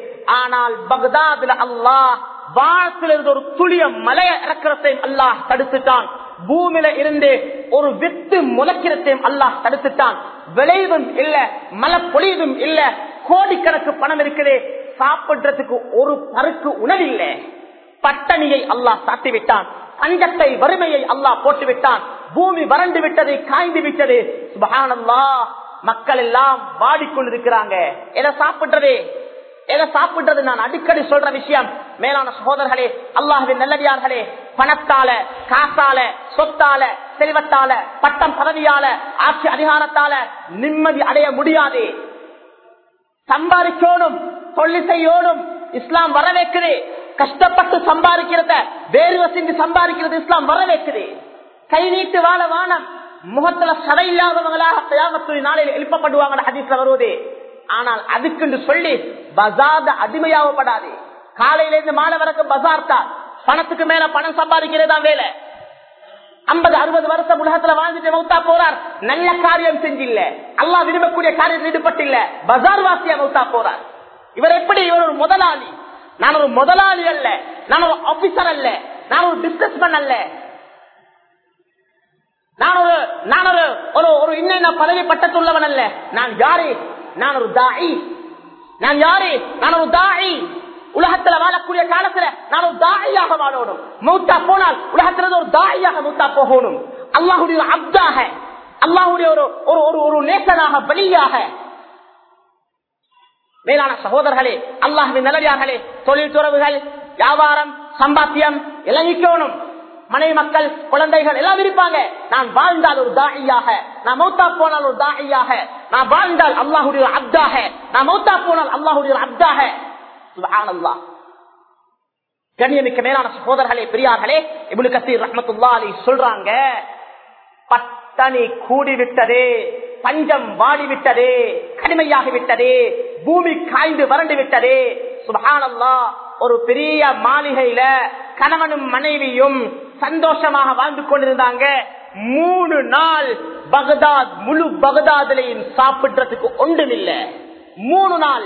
ஆனால் பகதாதுல அல்லாஹ் வானத்திலிருந்து ஒரு துளிய மலைய இறக்கிறதையும் அல்லாஹ் தடுத்துட்டான் பூமியில இருந்து ஒரு வித்து முளைக்கிறதையும் அல்லாஹ் தடுத்துட்டான் விளைவும் இல்ல மழை பொழியதும் இல்ல கோடிக்கணக்கு பணம் இருக்குது சாப்பிடுறதுக்கு ஒரு பருக்கு உணவில்லை பட்டணியை அல்லாஹ் சாட்டி விட்டான் பஞ்சத்தை வறுமையை அல்லாஹ் போட்டு விட்டான் பூமி வறண்டு விட்டது காய்ந்து விட்டது சுபஹானல்லாஹ் மக்கள் எல்லாம் வாடிக்கொண்டிருக்கிறாங்க எதை சாப்பிடுறது எதை சாப்பிடுறது நான் அடிக்கடி சொல்ற விஷயம் மேலான சகோதரர்களே அல்லாஹின் நல்லடியார்களே பணத்தால காசால சொத்தால செல்வத்தால பட்டம் பதவியால ஆட்சி அதிகாரத்தால நிம்மதி அடைய முடியாது சம்பாதிக்கணும் தொழில் செய்யணும் இஸ்லாம் வரவேற்குது கஷ்டப்பட்டு சம்பாதிக்கிறத வேறு வசதி சம்பாதிக்கிறது இஸ்லாம் வரவேற்குது கை நீட்டு வாழ வானம் முகத்துல சதை இல்லாதவங்களாக தயாமத்து நாளையில் எழுப்பப்படுவாங்க ஹதீஸ்ல வருவது ஆனால் அதுக்குன்னு சொல்லி பசாத அடிமையாகப்படாது காலையில இருந்து மாலை வரைக்கும் பசார் தான் பணத்துக்கு மேல பணம் சம்பாதிக்கிறதா வேலை ஐம்பது அறுபது வருஷம் உலகத்துல வாழ்ந்துட்டு மௌத்தா போறார் நல்ல காரியம் செஞ்சில்ல அல்லா விரும்பக்கூடிய காரியத்தில் ஈடுபட்டில்ல பசார் வாசியா மௌத்தா போறார் இவர் எப்படி இவர் ஒரு முதலாளி நான் ஒரு முதலாளி அல்ல நான் ஒரு ஆபீசர் அல்ல நான் ஒரு பிசினஸ் மேன் அல்ல நான் ஒரு நான் ஒரு ஒரு ஒரு இன்ன பதவி பட்டத்துள்ளவன் அல்ல நான் யாரு நான் ஒரு தாயி நான் யாரு நான் ஒரு தாயி உலகத்துல வாழக்கூடிய காலத்துல நான் ஒரு தாயாக வாழணும் மூத்தா போனால் உலகத்துல ஒரு தாயாக மூத்தா போகணும் அல்லாஹுடைய ஒரு அப்தாக அல்லாஹுடைய ஒரு ஒரு ஒரு ஒரு நேசனாக பலியாக மேலான சகோதரர்களே அல்லாஹின் நல்லடியார்களே தொழில் துறவுகள் வியாபாரம் சம்பாத்தியம் இலங்கிக்கணும் மனைவி மக்கள் குழந்தைகள் எல்லாம் இருப்பாங்க நான் வாழ்ந்தால் ஒரு தாயியாக நான் மௌத்தா போனால் ஒரு தாயியாக நான் வாழ்ந்தால் அல்லாஹுடைய அப்தாக நான் மௌத்தா போனால் அல்லாஹுடைய அப்தாக சுப்ஹானல்லாஹ் கண்ணியமிக்க மேலான சகோதரர்களே பெரியார்களே இபுல் கசீர் ரஹமத்துல்லா அலி சொல்றாங்க பட்டணி கூடிவிட்டதே பஞ்சம் வாடிவிட்டதே கடுமையாகி விட்டதே பூமி காய்ந்து வறண்டு விட்டதே சுபஹானல்லா ஒரு பெரிய மாளிகையில கணவனும் மனைவியும் சந்தோஷமாக வாழ்ந்து கொண்டிருந்தாங்க மூணு நாள் பகதாத் முழு பகதாதிலையும் சாப்பிடுறதுக்கு ஒன்றும் இல்ல மூணு நாள்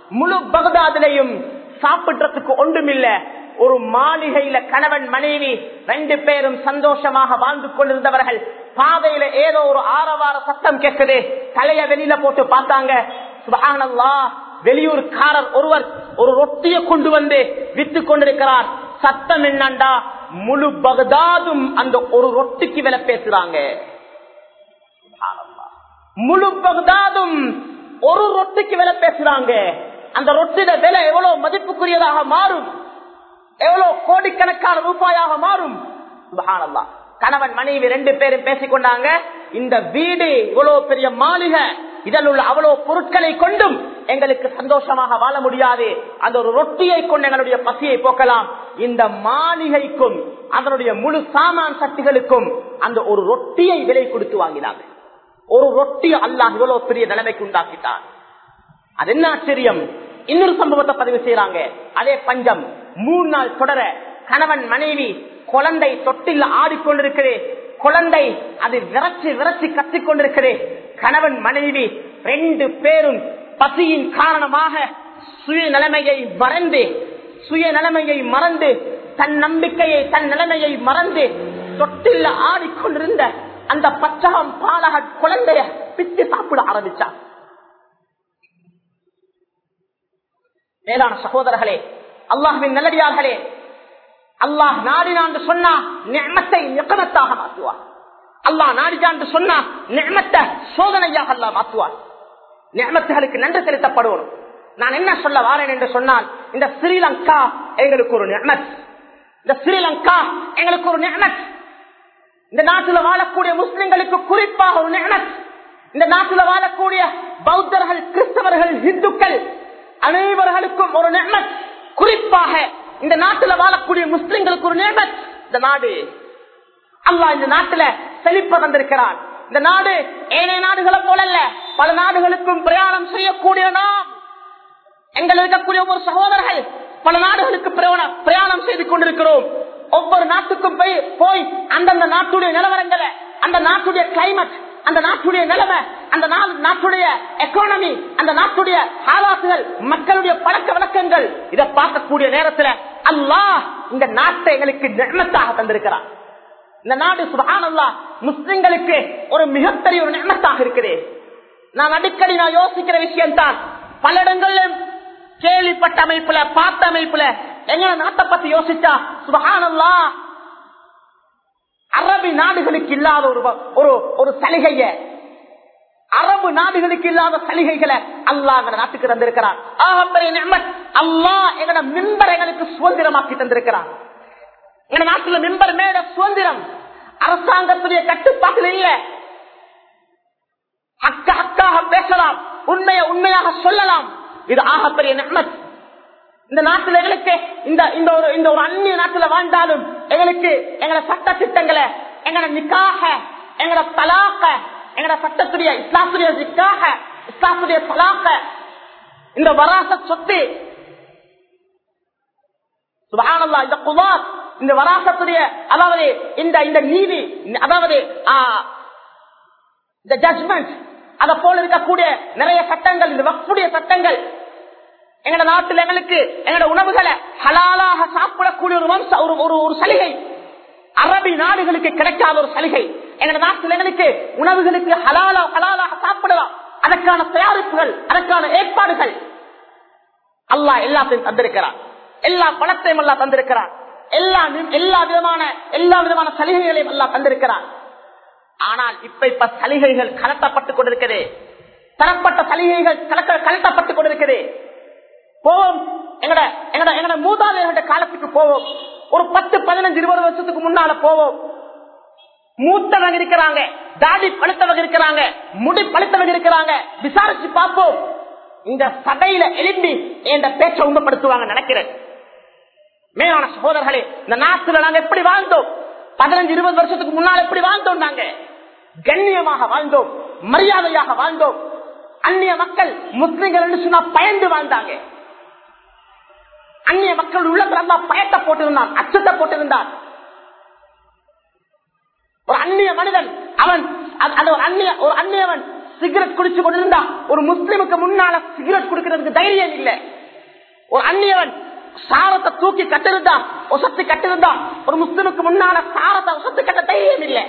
முழு பகதாதிலையும் சாப்பிடுறதுக்கு ஒன்றுமில்ல ஒரு மாளிகையில கணவன் மனைவி ரெண்டு பேரும் சந்தோஷமாக வாழ்ந்து கொண்டிருந்தவர்கள் பாதையில ஏதோ ஒரு ஆரவார சத்தம் கேட்குது தலைய வெளியில போட்டு பார்த்தாங்க சுபஹானல்லாஹ் வெளியூர்காரர் ஒருவர் ஒரு ரொட்டியை கொண்டு வந்து வித்து கொண்டிருக்கிறார் சத்தம் என்னண்டா முழு பகதாதும் அந்த ஒரு ரொட்டிக்கு விலை பேசுறாங்க சுப்ஹானல்லாஹ். முழு பகதாதும் ஒரு ரொட்டிக்கு விலை பேசுறாங்க அந்த ரொட்டிட விலை எவ்வளவு மதிப்புக்குரியதாக மாறும் எவ்வளவு கோடிக்கணக்கான ரூபாயாக மாறும் சுப்ஹானல்லாஹ். கணவன் மனைவி ரெண்டு பேரும் பேசிக்கொண்டாங்க இந்த வீடு இவ்வளவு பெரிய மாளிகை இதில் உள்ள அவ்வளவு பொருட்களை கொண்டும் எங்களுக்கு சந்தோஷமாக வாழ முடியாது அந்த ஒரு ரொட்டியை கொண்டு எங்களுடைய பசியை போக்கலாம் இந்த மாளிகைக்கும் அதனுடைய முழு சாமான் சக்திகளுக்கும் அந்த ஒரு ரொட்டியை விலை கொடுத்து வாங்கினாங்க ஒரு ரொட்டி அல்லாஹ் இவ்வளவு பெரிய நிலைமைக்கு உண்டாக்கிட்டான் அது என்ன ஆச்சரியம் இன்னொரு சம்பவத்தை பதிவு செய்யறாங்க அதே பஞ்சம் மூணு நாள் தொடர கணவன் மனைவி குழந்தை தொட்டில் ஆடிக்கொண்டிருக்கிறேன் குழந்தை அது விரைச்சி விரைச்சி கத்திக் கொண்டிருக்கிறேன் கணவன் மனைவி ரெண்டு பேரும் பசியின் காரணமாக சுய நிலைமையை மறந்து சுய நிலைமையை மறந்து தன் நம்பிக்கையை தன் நிலைமையை மறந்து தொட்டில் ஆடிக்கொண்டிருந்த அந்த பச்சகம் பாலக குழந்தைய பிச்சு சாப்பிட ஆரம்பிச்சான் மேலான சகோதரர்களே அல்லாஹின் நல்லடியார்களே அல்லாஹ் நாடினான் சொன்னா நியமத்தை நிகமத்தாக மாற்றுவார் அல்லாஹ் நாடினான் சொன்னா நியமத்தை சோதனையாக அல்லாஹ் மாற்றுவார் நியமத்துகளுக்கு நன்றி செலுத்தப்படுவோம் நான் என்ன சொல்ல வாரேன் என்று சொன்னால் இந்த ஸ்ரீலங்கா எங்களுக்கு ஒரு நியமத் இந்த ஸ்ரீலங்கா எங்களுக்கு ஒரு நியமத் இந்த நாட்டில் வாழக்கூடிய முஸ்லிம்களுக்கு குறிப்பாக ஒரு நியமத் இந்த நாட்டில் வாழக்கூடிய பௌத்தர்கள் கிறிஸ்தவர்கள் இந்துக்கள் அனைவர்களுக்கும் ஒரு நியமத் குறிப்பாக இந்த நாட்டில் வாழக்கூடிய முஸ்லிம்களுக்கு ஒரு நியமத் இந்த நாடு அல்லாஹ் இந்த நாட்டில செழிப்ப வந்திருக்கிறான் இந்த நாடு ஏனைய நாடுகளை போலல்ல பல நாடுகளுக்கும் பிரயாணம் செய்யக்கூடிய நாம் எங்கள் இருக்கக்கூடிய ஒவ்வொரு சகோதரர்கள் பல நாடுகளுக்கு பிரயாணம் பிரயாணம் செய்து கொண்டிருக்கிறோம் ஒவ்வொரு நாட்டுக்கும் போய் போய் அந்தந்த நாட்டுடைய நிலவரங்களை அந்த நாட்டுடைய கிளைமேட் அந்த நாட்டுடைய நிலைமை அந்த நா- நாட்டுடைய எக்கானமி அந்த நாட்டுடைய ஆலாசுகள் மக்களுடைய பழக்க வழக்கங்கள் இதை பார்க்கக்கூடிய நேரத்துல அல்லாஹ் இந்த நாட்டை எங்களுக்கு நிர்மத்தாக தந்திருக்கிறார் இந்த நாடு சுபஹானல்லா முஸ்லிம்களுக்கு ஒரு மிகப்பெரிய ஒரு நியமத்தாக இருக்குது நான் அடிக்கடி நான் யோசிக்கிற விஷயம் தான் பல இடங்கள்ல கேள்விப்பட்ட அமைப்புல பார்த்த அமைப்புல எங்க நாட்டை பத்தி யோசிச்சா சுபஹானல்லா அரபி நாடுகளுக்கு இல்லாத ஒரு வ- ஒரு ஒரு சலுகைய அரபு நாடுகளுக்கு இல்லாத சலுகைகளை அல்லாஹ் எங்க நாட்டுக்கு தந்திருக்கிறான் ஆகப்பெரிய நியமத் அல்லாஹ் எங்கட மின்பர் எங்களுக்கு சுதந்திரமாக்கி தந்திருக்கிறான் எங்க நாட்டுல மின்பர் மேல சுதந்திரம் அரசாங்கத்துடைய கட்டுப்பாட்டில் இல்ல அக்க அக்காக பேசலாம் உண்மையை உண்மையாக சொல்லலாம் இது ஆகப்பெரிய நியமத் இந்த நாட்டுல எங்களுக்கு இந்த இந்த ஒரு இந்த ஒரு அந்நிய நாட்டுல வாழ்ந்தாலும் எங்களுக்கு எங்களோட சட்ட திட்டங்களை எங்களோட நிக்காக எங்களோட தலாக்க எங்களோட சட்டத்துடைய இஸ்லாத்துடைய நிக்காக இஸ்லாத்துடைய தலாக்க இந்த வராச சொத்து சுபஹானல்லா இந்த குமார் இந்த வராசத்துடைய அதாவது இந்த இந்த நீதி அதாவது ஆ, இந்த ஜட்மெண்ட் அத போல இருக்கக்கூடிய நிறைய சட்டங்கள் இந்த வக்ஃபுடைய சட்டங்கள் எங்க நாட்டில் எங்களுக்கு எங்களோட உணவுகளை ஹலாலாக சாப்பிடக்கூடிய ஒரு வம்ச ஒரு ஒரு ஒரு சலுகை அரபி நாடுகளுக்கு கிடைக்காத ஒரு சலுகை எங்க நாட்டில் எங்களுக்கு உணவுகளுக்கு ஹலாலா ஹலாலாக சாப்பிடலாம் அதற்கான தயாரிப்புகள் அதற்கான ஏற்பாடுகள் அல்லாஹ் எல்லாத்தையும் தந்திருக்கிறார் எல்லா பணத்தையும் எல்லாம் தந்திருக்கிறார் எல்லா வி- எல்லா விதமான எல்லா விதமான சலுகைகளையும் எல்லாம் தந்திருக்கிறார் ஆனால் இப்ப இப்ப சலுகைகள் கலட்டப்பட்டுக் கொண்டிருக்கிறது தரப்பட்ட சலுகைகள் கலக்க கலட்டப்பட்டுக் கொண்டிருக்கிறது போவோம் எங்கட எங்கட எங்கட மூதாதையர்கள காலத்துக்கு போவோம் ஒரு பத்து பதினஞ்சு இருபது வருஷத்துக்கு முன்னால போவோம் மூத்தவங்க இருக்கிறாங்க தாடி பழுத்தவங்க இருக்கிறாங்க முடி பழுத்தவங்க இருக்கிறாங்க விசாரிச்சு பார்ப்போம் இந்த சபையில எழும்பி என்ற பேச்சை உண்மைப்படுத்துவாங்க நினைக்கிறேன் மேலான சகோதரர்களே இந்த நாட்டுல நாங்க எப்படி வாழ்ந்தோம் பதினஞ்சு இருபது வருஷத்துக்கு முன்னால் எப்படி வாழ்ந்தோம் நாங்க கண்ணியமாக வாழ்ந்தோம் மரியாதையாக வாழ்ந்தோம் அந்நிய மக்கள் முஸ்லிம்கள் என்று சொன்னா பயந்து வாழ்ந்தாங்க அந்நிய மக்கள் உள்ளத்துல அல்லா பயத்தை போட்டிருந்தான் அச்சத்தை போட்டிருந்தான் ஒரு அந்நிய மனிதன் அவன் அது- அது ஒரு அந்நிய ஒரு அந்நியவன் சிகரெட் குடிச்சு கொண்டிருந்தா ஒரு முஸ்லிமுக்கு முன்னால சிகரெட் குடிக்கிறதுக்கு தைரியம் இல்லை ஒரு அந்நியவன் சாரத்தை தூக்கி கட்டிருந்தா ஒசத்து கட்டிருந்தா ஒரு முஸ்லிமுக்கு முன்னால சாரத்தை ஒசத்து கட்ட தைரியம் இல்லை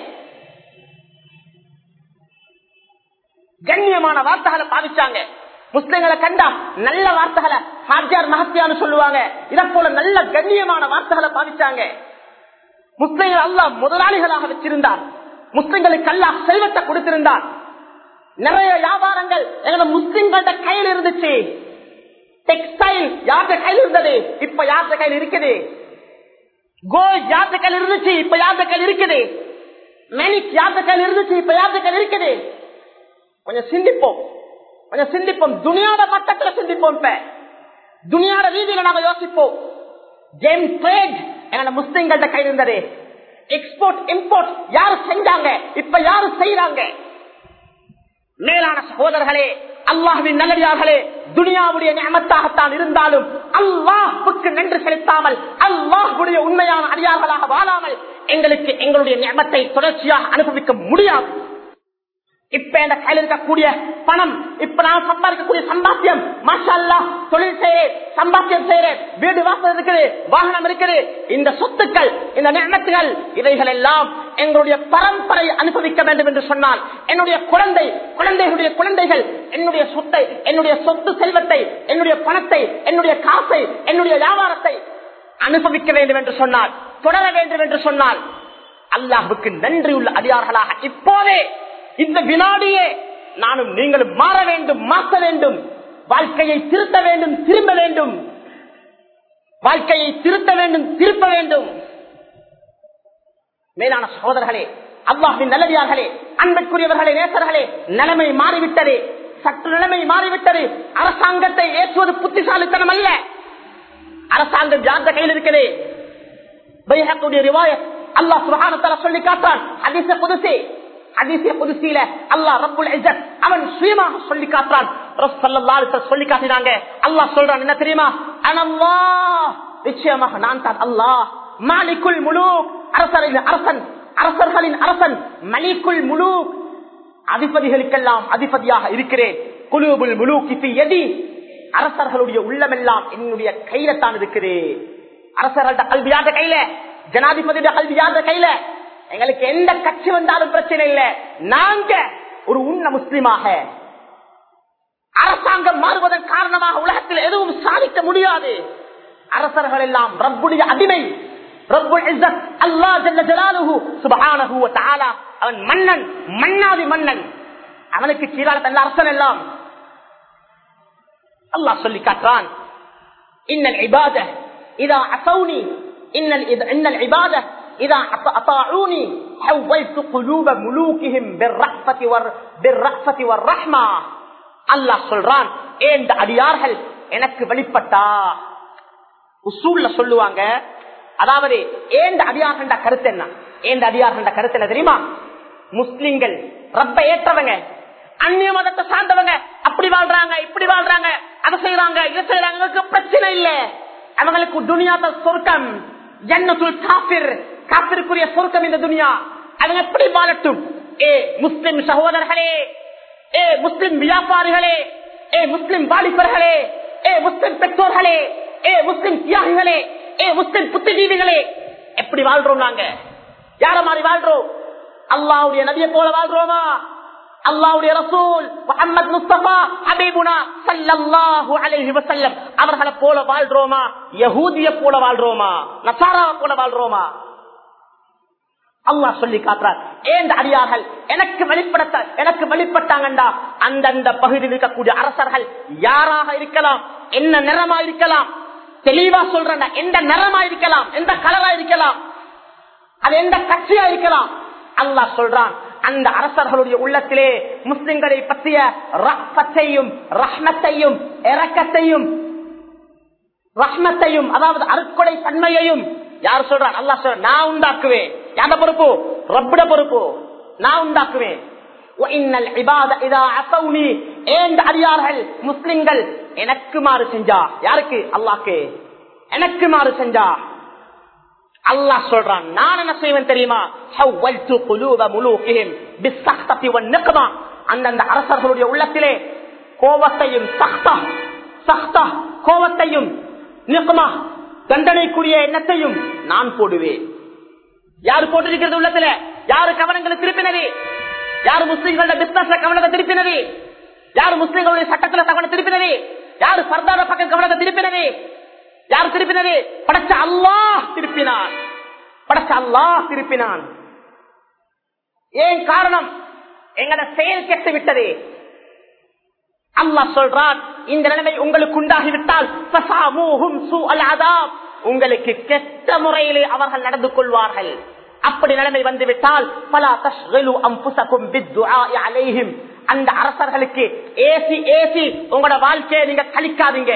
கண்ணியமான வார்த்தைகளை பாவிச்சாங்க முஸ்லிம்களை கண்டா நல்ல வார்த்தைகளை ஹாஜார் மகத்தியான்னு சொல்லுவாங்க இதை போல நல்ல கண்ணியமான வார்த்தைகளை பாவிச்சாங்க முஸ்லிம்கள் அல்ல முதலாளிகளாக வச்சிருந்தார் முஸ்லிம்களுக்கு அல்ல செல்வத்தை கொடுத்திருந்தார் நிறைய வியாபாரங்கள் எங்களோட முஸ்லிம்களோட கையில் இருந்துச்சு டெக்ஸ்டைல் யார்கிட்ட கையில் இருந்தது இப்ப யார்கிட்ட கையில் இருக்குது கோல்ட் யார்கிட்ட கையில் இருந்துச்சு இப்ப யார்கிட்ட கையில் இருக்குது மெனிக் யார்கிட்ட கையில் இருந்துச்சு இப்ப யார்கிட்ட கையில் இருக்குது கொஞ்சம் சிந்திப்போம் கொஞ்சம் சிந்திப்போம் துணியாட மட்டத்துல சிந்திப்போம் இப்ப துணியாட ரீதியில நாம யோசிப்போம் ஜேம் ட்ரேட் எங்களோட முஸ்லிம்கள்ட்ட கையில் இருந்தது எக்ஸ்போர்ட் இம்போர்ட் யாரு செஞ்சாங்க இப்ப யாரு செய்யறாங்க மேலான சகோதரர்களே அல்லாஹுவின் நல்லடியார்களே துனியாவுடைய நியமத்தாகத்தான் இருந்தாலும் அல்லாஹுக்கு நன்றி செலுத்தாமல் அல்லாஹுடைய உண்மையான அடியார்களாக வாழாமல் எங்களுக்கு எங்களுடைய நியமத்தை தொடர்ச்சியாக அனுபவிக்க முடியாது இப்ப என் கையில் இருக்கக்கூடிய பணம் இப்ப நான் சம்பாதிக்கக்கூடிய சம்பாத்தியம் மாஷா தொழில் செய்யறேன் சம்பாத்தியம் செய்யறேன் வீடு வாசல் இருக்குது வாகனம் இருக்குது இந்த சொத்துக்கள் இந்த நியமத்துகள் இவைகள் எல்லாம் எங்களுடைய பரம்பரை அனுபவிக்க வேண்டும் என்று சொன்னால் என்னுடைய குழந்தை குழந்தைகளுடைய குழந்தைகள் என்னுடைய சொத்தை என்னுடைய சொத்து செல்வத்தை என்னுடைய பணத்தை என்னுடைய காசை என்னுடைய வியாபாரத்தை அனுபவிக்க வேண்டும் என்று சொன்னால் தொடர வேண்டும் என்று சொன்னால் அல்லாஹுக்கு நன்றி உள்ள அடியார்களாக இப்போதே இந்த வினாடியே நானும் நீங்களும் மாற வேண்டும் மாற்ற வேண்டும் வாழ்க்கையை திருத்த வேண்டும் திரும்ப வேண்டும் வாழ்க்கையை திருத்த வேண்டும் திருப்ப வேண்டும் மேலான சகோதரர்களே அல்லாஹின் நல்லவியார்களே அன்புக்குரியவர்களே நேசர்களே நிலைமை மாறிவிட்டது சற்று நிலைமை மாறிவிட்டது அரசாங்கத்தை ஏற்றுவது புத்திசாலித்தனம் அல்ல அரசாங்கம் யார்ந்த கையில் இருக்கிறது பைஹக்குடைய ரிவாயத் அல்லாஹ் சுபஹானஹு சொல்லி காட்டான் ஹதீஸ குதுசி ஹதீஸ குதுசியில அல்லாஹ் ரப்புல் இஸ்ஸத் அவன் சுயமாக சொல்லி காட்டான் ரசூல் ஸல்லல்லாஹு அலைஹி வஸல்லம் சொல்லி காட்டினாங்க அல்லாஹ் சொல்றான் என்ன தெரியுமா அனல்லாஹ் நிச்சயமாக நான் தான் அல்லாஹ் மாலிக்குல் முலூக் அரசரின் அரசன் அரசர்களின் அரசன் மலிக்குல் முலூக் அதிபதிகளுக்கெல்லாம் அதிபதியாக இருக்கிறேன் குலூபுல் முலூக் எதி அரசர்களுடைய உள்ளமெல்லாம் என்னுடைய கையில தான் இருக்குது அரசர்கள்ட்ட கல்வி யார்ட கையில ஜனாதிபதியோட கல்வி யார்ட கையில எங்களுக்கு எந்த கட்சி வந்தாலும் பிரச்சனை இல்லை நாங்க ஒரு உண்ண முஸ்லிமாக அரசாங்கம் மாறுவதன் காரணமாக உலகத்தில் எதுவும் சாதிக்க முடியாது அரசர்கள் எல்லாம் ரப்புடைய அடிமை ரப்புல் இஸ்ஸத் அல்லாஹ் ஜல்ல ஜலாலுஹு சுப்ஹானஹு வ தஆலா அவன் மன்னன் மன்னாதி மன்னன் அவனுக்கு கீழால தந்த அரசன் எல்லாம் அல்லாஹ் சொல்லி காட்டுறான் இன்னல் இபாத இதா அசௌனி இன்னல் இன்னல் இபாத இதா அத்தாஊனி ஹவ்வைத்து குலூப முலூகிஹிம் பிர்ரஹ்மதி வர் பிர்ரஹ்மதி வர்ரஹ்மா அல்லாஹ் சொல்றான் ஏந்த அடியார்கள் எனக்கு வெளிப்பட்டா உசூல்ல சொல்லுவாங்க அதாவது ஏந்த அடியார்கண்ட கருத்து என்ன ஏந்த அடியார்கண்ட கருத்து என்ன தெரியுமா முஸ்லிம்கள் ரப்ப ஏற்றவங்க அந்நிய மதத்தை சார்ந்தவங்க அப்படி வாழ்றாங்க இப்படி வாழ்றாங்க அதை செய்யறாங்க இதை செய்யறாங்க அவங்களுக்கு பிரச்சனை இல்ல அவங்களுக்கு துனியாத சொர்க்கம் ஜன்னத்துல் காபிர் காப்பிற்குரிய சொர்க்கம் இந்த துனியா அவங்க எப்படி வாழட்டும் ஏ முஸ்லிம் சகோதரர்களே ஏ முஸ்லிம் வியாபாரிகளே ஏ முஸ்லிம் வாலிபர்களே ஏ முஸ்லிம் பெற்றோர்களே ஏ முஸ்லிம் தியாகிகளே ஏ முஸ்லிம் புத்திஜீவிகளே எப்படி வாழ்றோம் நாங்க யார மாதிரி வாழ்றோம் அல்லாவுடைய நதியை போல வாழ்றோமா அல்லாவுடைய ரசூல் முகமது முஸ்தபா ஹபீபுனா சல்லல்லாஹு அலைஹி வஸல்லம் அவர்களை போல வாழ்றோமா யஹூதிய போல வாழ்றோமா நசாராவை போல வாழ்றோமா அல்லாஹ் சொல்லி காட்டுறார் ஏன் அடியார்கள் எனக்கு வெளிப்படுத்த எனக்கு வெளிப்பட்டாங்கண்டா அந்தந்த பகுதியில் இருக்கக்கூடிய அரசர்கள் யாராக இருக்கலாம் என்ன நிறமா இருக்கலாம் தெளிவா சொல்றேன் எந்த நிறமா இருக்கலாம் எந்த கலரா இருக்கலாம் அது எந்த கட்சியா இருக்கலாம் அல்லாஹ் சொல்றான் அந்த அரசர்களுடைய உள்ளத்திலே முஸ்லிம்களை பற்றிய ரஹ்மத்தையும் ரஹ்மத்தையும் இறக்கத்தையும் ரஹ்மத்தையும் அதாவது அருக்கொடை தன்மையையும் யார் சொல்றான் அல்லாஹ் சொல்ற நான் உண்டாக்குவேன் யார பொறுப்பு ரப்பிட பொறுப்பு நான் உண்டாக்குவேன் அடியார்கள் முஸ்லிம்கள் எனக்கு மாறு செஞ்சா யாருக்கு அல்லாக்கு எனக்கு மாறு செஞ்சா அல்லாஹ் சொல்றான் நான் என்ன செய்வேன் தெரியுமா அந்தந்த அரசர்களுடைய உள்ளத்திலே கோபத்தையும் சக்தா சக்தா கோபத்தையும் நிகமா தண்டனைக்குரிய எண்ணத்தையும் நான் போடுவேன் யாரு போட்டிருக்கிறது உள்ளத்துல யாரு கவனங்களை திருப்பினது யாரு முஸ்லிம்களோட பிசினஸ்ல கவனத்தை திருப்பினது யாரு முஸ்லிம்களுடைய சட்டத்துல கவனம் திருப்பினது யாரு சர்தார பக்கம் கவனத்தை திருப்பினது யார் திருப்பினது படைச்ச அல்லாஹ் திருப்பினான் படைச்ச அல்லாஹ் திருப்பினான் ஏன் காரணம் எங்கட செயல் கெட்டு விட்டது அல்லாஹ் சொல்றான் இந்த நிலைமை உங்களுக்கு உண்டாகிவிட்டால் ஃபஸாமூஹும் சூஅல் அதாப். உங்களுக்கு கெட்ட முறையிலே அவர்கள் நடந்து கொள்வார்கள் அப்படி நிலைமை வந்துவிட்டால் பலா தஷ்கிலு அம்புசகும் பித்துஆஇ அலைஹிம் அந்த அரசர்களுக்கு ஏசி ஏசி உங்களோட வாழ்க்கையை நீங்க கழிக்காதீங்க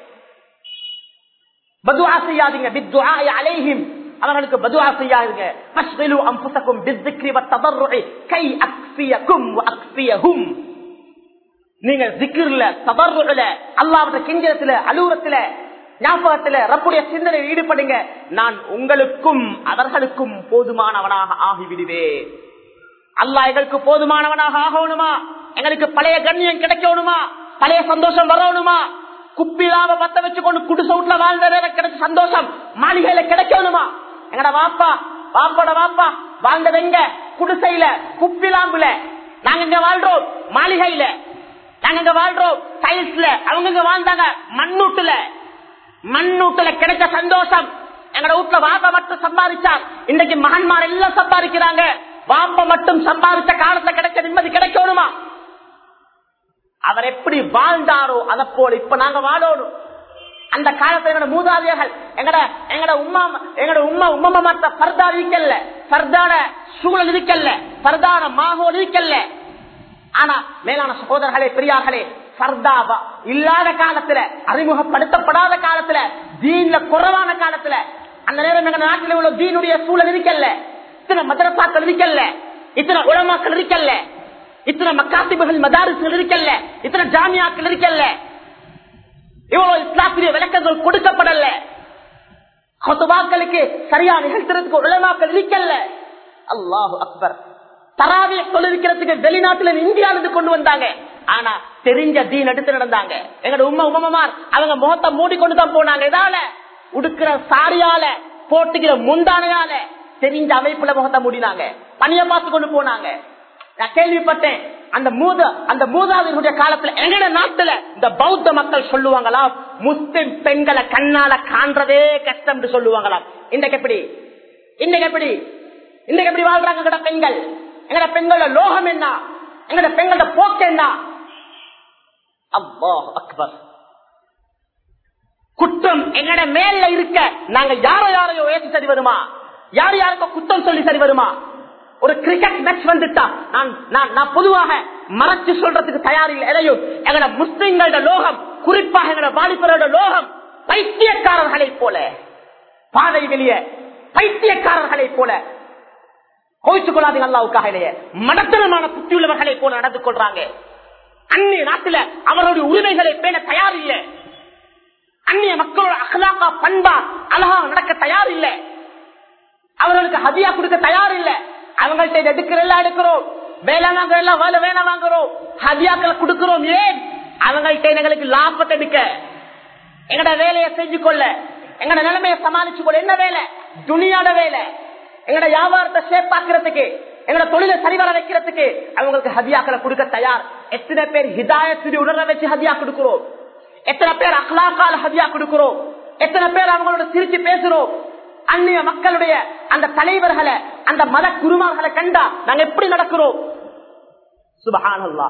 பதுவா செய்யாதீங்க பித்துஆஇ அலைஹிம் அவர்களுக்கு பதுவா செய்யாதீங்க ஃபஷ்கிலு அம்புசகும் பிஸ்ஸிக்ரி வத்ததர்ருஇ கை அக்ஃபியகும் வ அக்ஃபியஹும் நீங்க ஜிக்கிர்ல தபர்ல அல்லாவுடைய கிஞ்சத்துல அலூரத்துல ஞாபகத்துல ரப்புடைய சிந்தனையில் ஈடுபடுங்க நான் உங்களுக்கும் அவர்களுக்கும் போதுமானவனாக ஆகிவிடுவேன் அல்லாஹ் எங்களுக்கு போதுமானவனாக ஆகணுமா எங்களுக்கு பழைய கண்ணியம் கிடைக்கணுமா பழைய சந்தோஷம் வரணுமா குப்பிலாம பத்த வச்சு கொண்டு குடிசவுட்ல வாழ்ந்த கிடைச்ச சந்தோஷம் மாளிகையில கிடைக்கணுமா எங்கட வாப்பா வாப்போட வாப்பா வாழ்ந்தது எங்க குடிசையில குப்பிலாம்புல நாங்க இங்க வாழ்றோம் மாளிகையில நாங்க இங்க வாழ்றோம் டைல்ஸ்ல அவங்க இங்க வாழ்ந்தாங்க மண்ணூட்டுல மண்ணூட்டுல கிடைச்ச சந்தோஷம் எங்கட வீட்டுல வாப்பா மட்டும் சம்பாதிச்சார் இன்னைக்கு மகன்மார் எல்லாம் சம்பாதிக்கிறாங்க வாப்ப மட்டும் சம்பாதிச்ச காலத்துல கிடைச்ச நிம்மதி கிடைக்கணுமா அவர் எப்படி வாழ்ந்தாரோ அதை போல இப்ப நாங்க வாழணும் அந்த காலத்துல எங்கட மூதாதையர்கள் எங்கட எங்கட உமா எங்கட உமா உம்மமா மாத்த பர்தா இருக்கல்ல பர்தான சூழல் இருக்கல்ல பர்தான மாகோல் இருக்கல்ல ஆனா மேலான சகோதரர்களே பெரியார்களே சர்தாபா இல்லாத காலத்துல அறிமுகப்படுத்தப்படாத காலத்துல தீன்ல குறைவான காலத்துல அந்த நேரம் எங்க நாட்டில் உள்ள தீனுடைய சூழல் இருக்கல்ல இத்தனை மதரசாக்கள் இருக்கல்ல இத்தனை உளமாக்கள் இருக்கல்ல இத்தனை மக்காசிபுகள் மதாரிசுகள் இருக்கல்ல இத்தனை ஜாமியாக்கள் இருக்கல்ல இவ்வளவு இஸ்லாத்திரிய விளக்கங்கள் கொடுக்கப்படல கொத்துபாக்களுக்கு சரியா நிகழ்த்துறதுக்கு உலமாக்கள் இருக்கல்ல அல்லாஹு அக்பர் தராவிய தொழிற்கிறதுக்கு வெளிநாட்டுல இந்தியாவிலிருந்து கொண்டு வந்தாங்க ஆனா தெரிஞ்ச தீன் எடுத்து நடந்தாங்க எங்களோட உண்மை உமமார் அவங்க முகத்தை மூடி கொண்டு தான் போனாங்க இதால உடுக்கிற சாரியால போட்டுக்கிற முந்தானையால தெரிஞ்ச அமைப்புல முகத்தை மூடினாங்க பணிய பார்த்து கொண்டு போனாங்க நான் கேள்விப்பட்டேன் அந்த மூத அந்த மூதாதையருடைய காலத்துல எங்கட நாட்டுல இந்த பௌத்த மக்கள் சொல்லுவாங்களாம் முஸ்லிம் பெண்களை கண்ணால காண்றதே கஷ்டம் சொல்லுவாங்களாம் இன்றைக்கு எப்படி இன்னைக்கு எப்படி இன்னைக்கு எப்படி வாழ்றாங்க எங்கட பெண்கள் எங்கட பெண்களோட லோகம் என்ன எங்கட பெண்களோட போக்கு என்ன அல்லாஹ் அக்பர் குற்றம் எங்கட மேல இருக்க நாங்க யாரோ யாரையோ ஏசி சரி வருமா யார் யாருக்கோ குற்றம் சொல்லி சரி வருமா ஒரு கிரிக்கெட் மேட்ச் வந்துட்டா நான் நான் நான் பொதுவாக மறைச்சு சொல்றதுக்கு தயார் இல்லை எதையும் எங்கட முஸ்லிம்களோட லோகம் குறிப்பாக எங்கட வாலிபரோட லோகம் பைத்தியக்காரர்களை போல பாதை வெளியே பைத்தியக்காரர்களை போல கோவிச்சுக் கொள்ளாதீங்க அல்லாவுக்காக இல்லையே மடத்தனமான புத்தி உள்ளவர்களை போல நடந்து கொள்றாங்க அந்நிய நாட்டுல அவர்களுடைய உரிமைகளை பேண தயார் இல்லை அந்நிய மக்களோட அகலாக்கா பண்பா அழகா நடக்க தயார் இல்லை அவர்களுக்கு ஹதியா கொடுக்க தயார் இல்லை அவங்கள்ட்ட எடுக்கிற எல்லாம் எடுக்கிறோம் வேலை வாங்குற எல்லாம் வேலை வேலை வாங்குறோம் ஹதியாக்களை கொடுக்கிறோம் ஏன் அவங்கள்ட்ட எங்களுக்கு லாபத்தை எடுக்க எங்கட வேலையை செஞ்சு கொள்ள எங்கட நிலைமையை சமாளிச்சு கொள்ள என்ன வேலை துணியாட வேலை எங்கட வியாபாரத்தை சேப்பாக்குறதுக்கு எங்கட தொழிலை சரிவர வைக்கிறதுக்கு அவங்களுக்கு ஹதியாக்களை கொடுக்க தயார் எத்தனை பேர் ஹிதாயத்துடைய உணர்வை வச்சு ஹதியா கொடுக்கிறோம் எத்தனை பேர் அஹ்லாக்கால ஹதியா கொடுக்கிறோம் எத்தனை பேர் அவங்களோட சிரிச்சு பேசுறோம் அந்நிய மக்களுடைய அந்த தலைவர்களை அந்த மத குருமார்களை கண்டா நாங்க எப்படி நடக்கிறோம் சுபஹானல்லா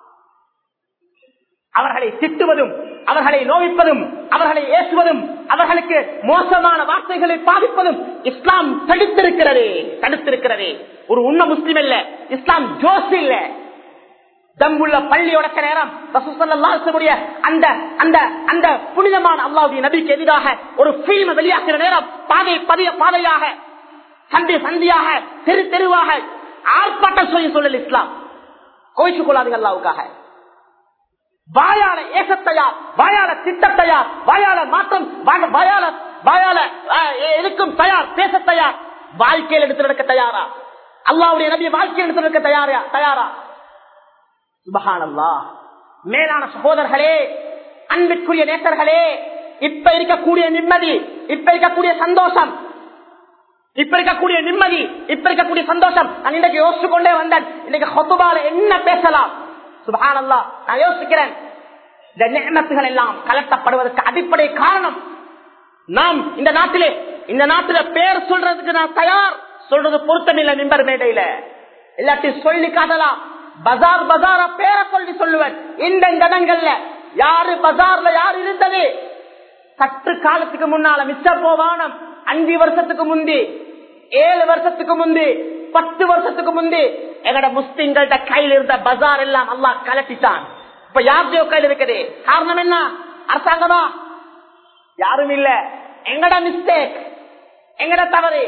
அவர்களை திட்டுவதும் அவர்களை நோவிப்பதும் அவர்களை ஏசுவதும் அவர்களுக்கு மோசமான வார்த்தைகளை பாதிப்பதும் இஸ்லாம் தடுத்திருக்கிறது தடுத்திருக்கிறது ஒரு உண்மை முஸ்லிம் இல்ல இஸ்லாம் ஜோஸ் இல்ல தம்புள்ள பள்ளி உடக்க நேரம் ரசூலுல்லாஹினுடைய அந்த அந்த அந்த புனிதமான அல்லாஹ்வுடைய நபிக்கு எதிராக ஒரு பிலிம் வெளியாக்குற நேரம் பாதை பதிய பாதையாக சந்தி சந்தியாக தெரு தெருவாக ஆர்ப்பாட்டம் சொல்லி சொல்லல் இஸ்லாம் கோயிச்சுக் கொள்ளாதீங்க அல்லாவுக்காக வாயால ஏசத்தையா வாயால திட்டத்தையா வாயால மாற்றம் வா- வாயால வாயால அஹ், எதுக்கும் தயார் பேச தயார் வாழ்க்கையில் எடுத்து நடக்க தயாரா அல்லாவுடைய நபியை வாழ்க்கையில் எடுத்து நடக்க தயாரா தயாரா சுபஹானல்லா மேலான சகோதரர்களே அன்பிற்குரிய நேசர்களே இப்ப இருக்கக்கூடிய நிம்மதி இப்ப இருக்கக்கூடிய சந்தோஷம் இப்ப இருக்கக்கூடிய நிம்மதி இப்ப இருக்கக்கூடிய சந்தோஷம் நான் இன்னைக்கு யோசிச்சு கொண்டே வந்தேன் இன்னைக்கு ஹொத்துபால என்ன பேசலாம் சுபஹானல்லா நான் யோசிக்கிறேன் இந்த நியமத்துகள் எல்லாம் கலட்டப்படுவதற்கு அடிப்படை காரணம் நாம் இந்த நாட்டிலே இந்த நாட்டில பேர் சொல்றதுக்கு நான் தயார் சொல்றது பொருத்தமில்லை நிம்பர் மேடையில எல்லாத்தையும் சொல்லி காட்டலாம் பஜார் பஜார பேரை சொல்லி சொல்லுவேன் இந்த இடங்கள்ல யாரு பஜார்ல யார் இருந்தது சற்று காலத்துக்கு முன்னால மிச்ச போவானம் அஞ்சு வருஷத்துக்கு முந்தி ஏழு வருஷத்துக்கு முந்தி பத்து வருஷத்துக்கு முந்தி எங்கட முஸ்லிம்கள்ட்ட கையில் இருந்த பஜார் எல்லாம் அல்லாஹ் கலட்டிட்டான் இப்ப யார்கிட்டயோ கையில் இருக்குது காரணம் என்ன அரசாங்கமா யாரும் இல்ல எங்கட மிஸ்டேக் எங்கட தவறு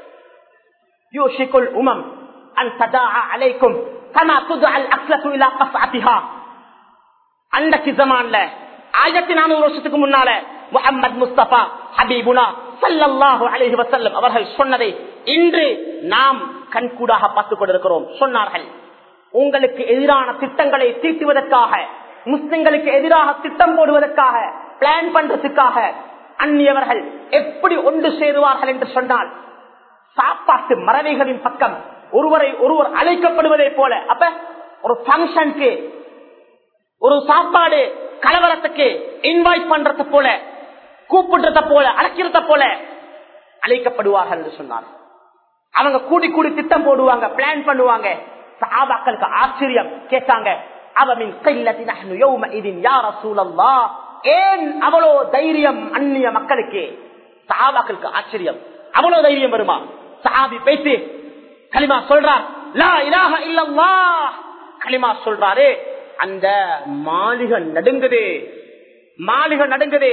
யோசிக்குள் உமம் அன் சதா அலைக்கும் கமா துது அல் அக்லத்து இலா கஃஅத்திஹா அந்த கிசமான்ல ஆயிரத்தி நானூறு வருஷத்துக்கு முன்னால முகமது முஸ்தபா ஹபீபுனா சல்லல்லாஹு அலைஹி வஸல்லம் அவர்கள் சொன்னதை இன்று நாம் கண்கூடாக பார்த்துக் கொண்டிருக்கிறோம் சொன்னார்கள் உங்களுக்கு எதிரான திட்டங்களை தீட்டுவதற்காக முஸ்லிம்களுக்கு எதிராக திட்டம் போடுவதற்காக பிளான் பண்றதுக்காக அந்நியவர்கள் எப்படி ஒன்று சேருவார்கள் என்று சொன்னால் சாப்பாட்டு மறவைகளின் பக்கம் ஒருவரை ஒருவர் அழைக்கப்படுவதை போல அப்ப ஒரு பங்கனுக்கு ஒரு சாப்பாடு கலவரத்துக்கு இன்வைட் பண்றது போல கூப்பிடுறத போல அழைக்கிறத போல அழைக்கப்படுவார்கள் என்று சொன்னார் அவங்க கூடி கூடி திட்டம் போடுவாங்க பிளான் பண்ணுவாங்க சஹாபாக்களுக்கு ஆச்சரியம் கேட்டாங்க அவமின் கைலத்தின் யார சூழல்லா ஏன் அவ்வளோ தைரியம் அந்நிய மக்களுக்கு சஹாபாக்களுக்கு ஆச்சரியம் அவ்வளவு தைரியம் வருமா சஹாபி பேசி களிமா சொல்றார் லா இலாஹ இல்லல்லா களிமா சொல்றாரு அந்த மாளிகை நடுங்குது மாளிகை நடுங்குது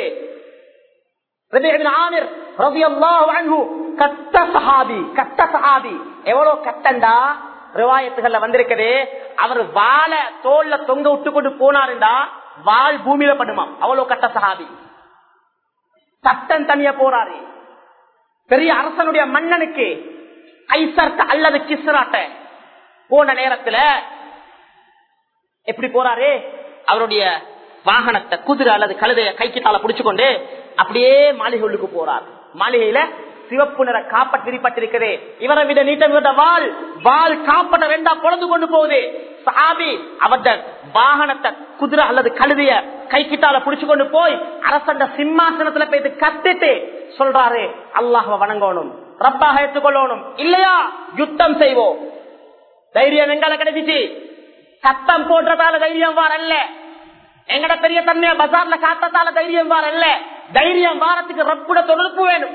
கட்ட சஹாபி கட்ட சஹாபி எவ்வளவு கட்டண்டா ரிவாயத்துகள்ல வந்திருக்குது அவர் வாழ தோல்ல தொங்க விட்டு கொண்டு போனாருண்டா வால் பூமியில பண்ணுமா அவ்வளவு கட்ட சஹாபி சட்டம் தனியா போறாரு பெரிய அரசனுடைய மன்னனுக்கு கைசர்ட்ட அல்லது கிஸ்ராட்ட போன நேரத்துல எப்படி போறாரு அவருடைய வாகனத்தை குதிரை அல்லது கழுதைய கைக்கிட்டால புடிச்சு கொண்டு அப்படியே மாளிகை உள்ளுக்கு போறார் மாளிகையில சிவப்பு நிற காப்பட் விரிப்பட்டிருக்குது இவரை விட நீட்டம் விட வால் வால் காப்பட்ட ரெண்டா பொழந்து கொண்டு போகுது சாபி அவருடைய வாகனத்தை குதிரை அல்லது கழுதிய கைக்கிட்டால புடிச்சு கொண்டு போய் அரசண்ட சிம்மாசனத்துல போய் கத்திட்டு சொல்றாரு அல்லாஹ வணங்கணும் ரப்பாக ஏற்றுக்கொள்ளணும் இல்லையா யுத்தம் செய்வோம் தைரியம் எங்கால கிடைச்சிச்சு சத்தம் போடுறதால தைரியம் வாரல்ல எங்கட பெரிய தன்மைய பசார்ல காத்ததால தைரியம் வாரல்ல தைரியம் வாரத்துக்கு ரப்புட தொடர்பு வேணும்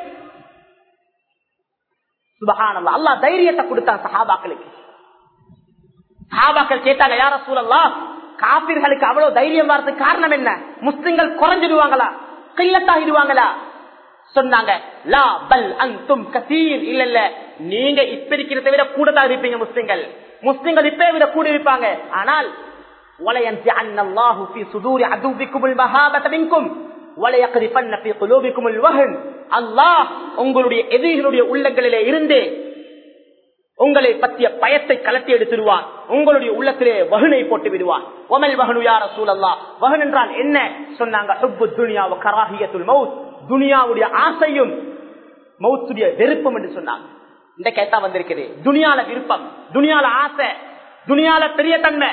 சுபகானம் அல்லா தைரியத்தை கொடுத்தான் சஹாபாக்களுக்கு சஹாபாக்கள் கேட்டாங்க யார சூழல்லா காப்பீர்களுக்கு அவ்வளவு தைரியம் வரதுக்கு காரணம் என்ன முஸ்லிம்கள் குறைஞ்சிடுவாங்களா கில்லத்தாகிடுவாங்களா சொன்னாங்க லா பல் அந்தும் கசீர் இல்ல இல்ல நீங்க இப்ப இருக்கிறத விட கூட தான் இருப்பீங்க முஸ்லிம்கள் முஸ்லிம்கள் இப்ப விட கூட இருப்பாங்க ஆனால் وَلَيَنْزِعَنَّ اللَّهُ فِي صُدُورِ عَدُوِّكُمُ الْمَهَابَةَ مِنْكُمْ وَلَيَقْذِفَنَّ فِي قُلُوبِكُمُ الْوَهْنَ அல்லாஹ் உங்களுடைய எதிரிகளுடைய உள்ளங்களிலே இருந்து உங்களை பற்றிய பயத்தை கலட்டி எடுத்துடுவான் உங்களுடைய உள்ளத்திலே வகுனை போட்டு விடுவான் ஒமல் வகனு யார சூழல்லா வகன் என்றால் என்ன சொன்னாங்க ஹுப்பு துனியாவ கராகியத்துல் மவுத் துனியாவுடைய ஆசையும் மவுத்துடைய வெறுப்பம் என்று சொன்னாங்க இந்த கேட்டா வந்திருக்குது துனியால விருப்பம் துனியால ஆசை துனியால பெரிய தன்மை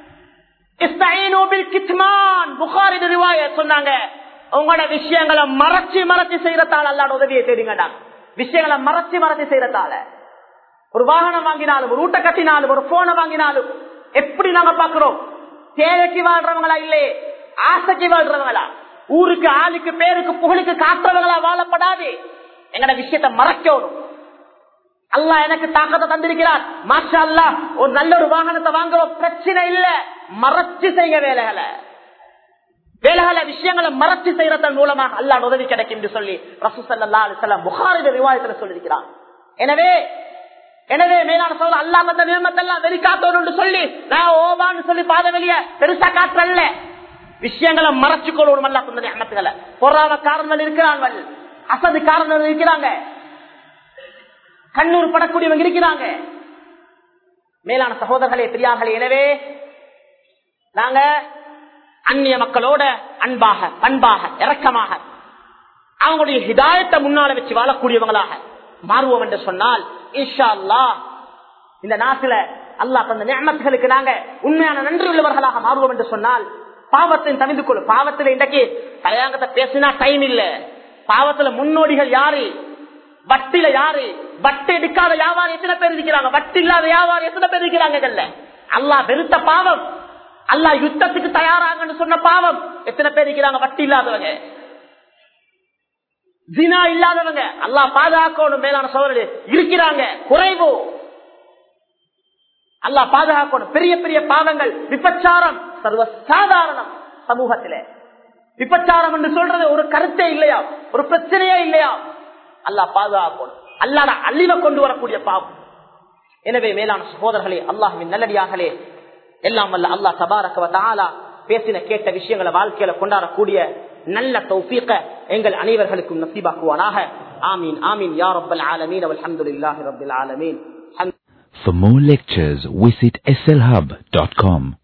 சொன்னாங்க உங்களோட விஷயங்களை மறைச்சு மறைச்சு செய்யறதால அல்லாட உதவியை தேடுங்கடா விஷயங்களை மறைச்சு மறைச்சு செய்யறதால ஒரு வாகனம் வாங்கினாலும் ஒரு ஊட்ட கட்டினாலும் ஒரு போனை வாங்கினாலும் எப்படி நாங்க பாக்குறோம் தேவைக்கு வாழ்றவங்களா இல்லையே ஆசைக்கு வாழ்றவங்களா ஊருக்கு ஆளுக்கு பேருக்கு புகழுக்கு காட்டுறவங்களா வாழப்படாது எங்கட விஷயத்தை மறைக்கணும் அல்லா எனக்கு தாக்கத்தை தந்திருக்கிறார் மாஷா அல்லா ஒரு நல்ல ஒரு வாகனத்தை வாங்குறோம் பிரச்சனை இல்ல மறைச்சு செய்ய வேலைகளை வேலைகளை விஷயங்களை மறைச்சு செய்யறதன் மூலமாக அல்லாஹ் உதவி கிடைக்கும் என்று சொல்லி ரசூசல்லா அலிசல்லாம் புகாரிட விவாதத்துல சொல்லியிருக்கிறான் எனவே எனவே மேலான சொல்ல அல்லா மத்த நியமத்தெல்லாம் வெளிக்காத்தோடு சொல்லி நான் ஓவான்னு சொல்லி பாத வெளிய பெருசா காற்றல்ல விஷயங்களை மறைச்சு கொள்வோம் அல்லா சொன்னது அமத்துகளை பொறாம காரணங்கள் இருக்கிறார்கள் அசது காரணங்கள் இருக்கிறாங்க கண்ணூர் படக்கூடியவங்க இருக்கிறாங்க மேலான சகோதரர்களே பெரியார்களே எனவே நாங்க அந்நிய மக்களோட அன்பாக பண்பாக இரக்கமாக அவங்களுடைய ஹிதாயத்தை முன்னால வச்சு வாழக்கூடியவங்களாக மாறுவோம் என்று சொன்னால் இன்ஷா அல்லாஹ் இந்த நாட்டில அல்லாஹ் தந்த நியமத்துகளுக்கு நாங்க உண்மையான நன்றி உள்ளவர்களாக மாறுவோம் என்று சொன்னால் பாவத்தை தவிர்த்து கொள்ளும் பாவத்துல இன்றைக்கு தலையாங்கத்தை பேசினா டைம் இல்ல பாவத்துல முன்னோடிகள் யாரு வட்டில யாரு வட்டி எடுக்காத வியாபாரம் எத்தனை பேர் இருக்கிறாங்க வட்டி இல்லாத வியாபாரம் எத்தனை பேர் இருக்கிறாங்க இதுல அல்லாஹ் வெறுத்த பாவம் அல்லாஹ் யுத்தத்துக்கு தயாராங்கன்னு சொன்ன பாவம் எத்தனை பேர் இருக்கிறாங்க வட்டி இல்லாதவங்க ஜினா இல்லாதவங்க அல்லாஹ் பாதுகாக்கணும் மேலான சோழர்கள் இருக்கிறாங்க குறைவு அல்லாஹ் பாதுகாக்கணும் பெரிய பெரிய பாவங்கள் விபச்சாரம் சர்வ சாதாரணம் சமூகத்திலே விபச்சாரம் என்று சொல்றது ஒரு கருத்தே இல்லையா ஒரு பிரச்சனையே இல்லையா அல்லாஹ் பாதுகாக்கணும் அல்லாத அழிவை கொண்டு வரக்கூடிய பாவம் எனவே மேலான சகோதரர்களே அல்லாஹுவின் நல்லடியார்களே எல்லாம் வல்ல அல்லாஹ் தபாரக்கவ தாலா பேசின கேட்ட விஷயங்களை வாழ்க்கையில கொண்டாடக்கூடிய நல்ல தௌஃபீக்க எங்கள் அனைவர்களுக்கும் நசீபாக்குவானாக ஆமீன் ஆமீன் யா ரப்பல் ஆலமீன் அல்ஹம்துலில்லாஹி ரப்பில் ஆலமீன் For more lectures, visit slhub.com.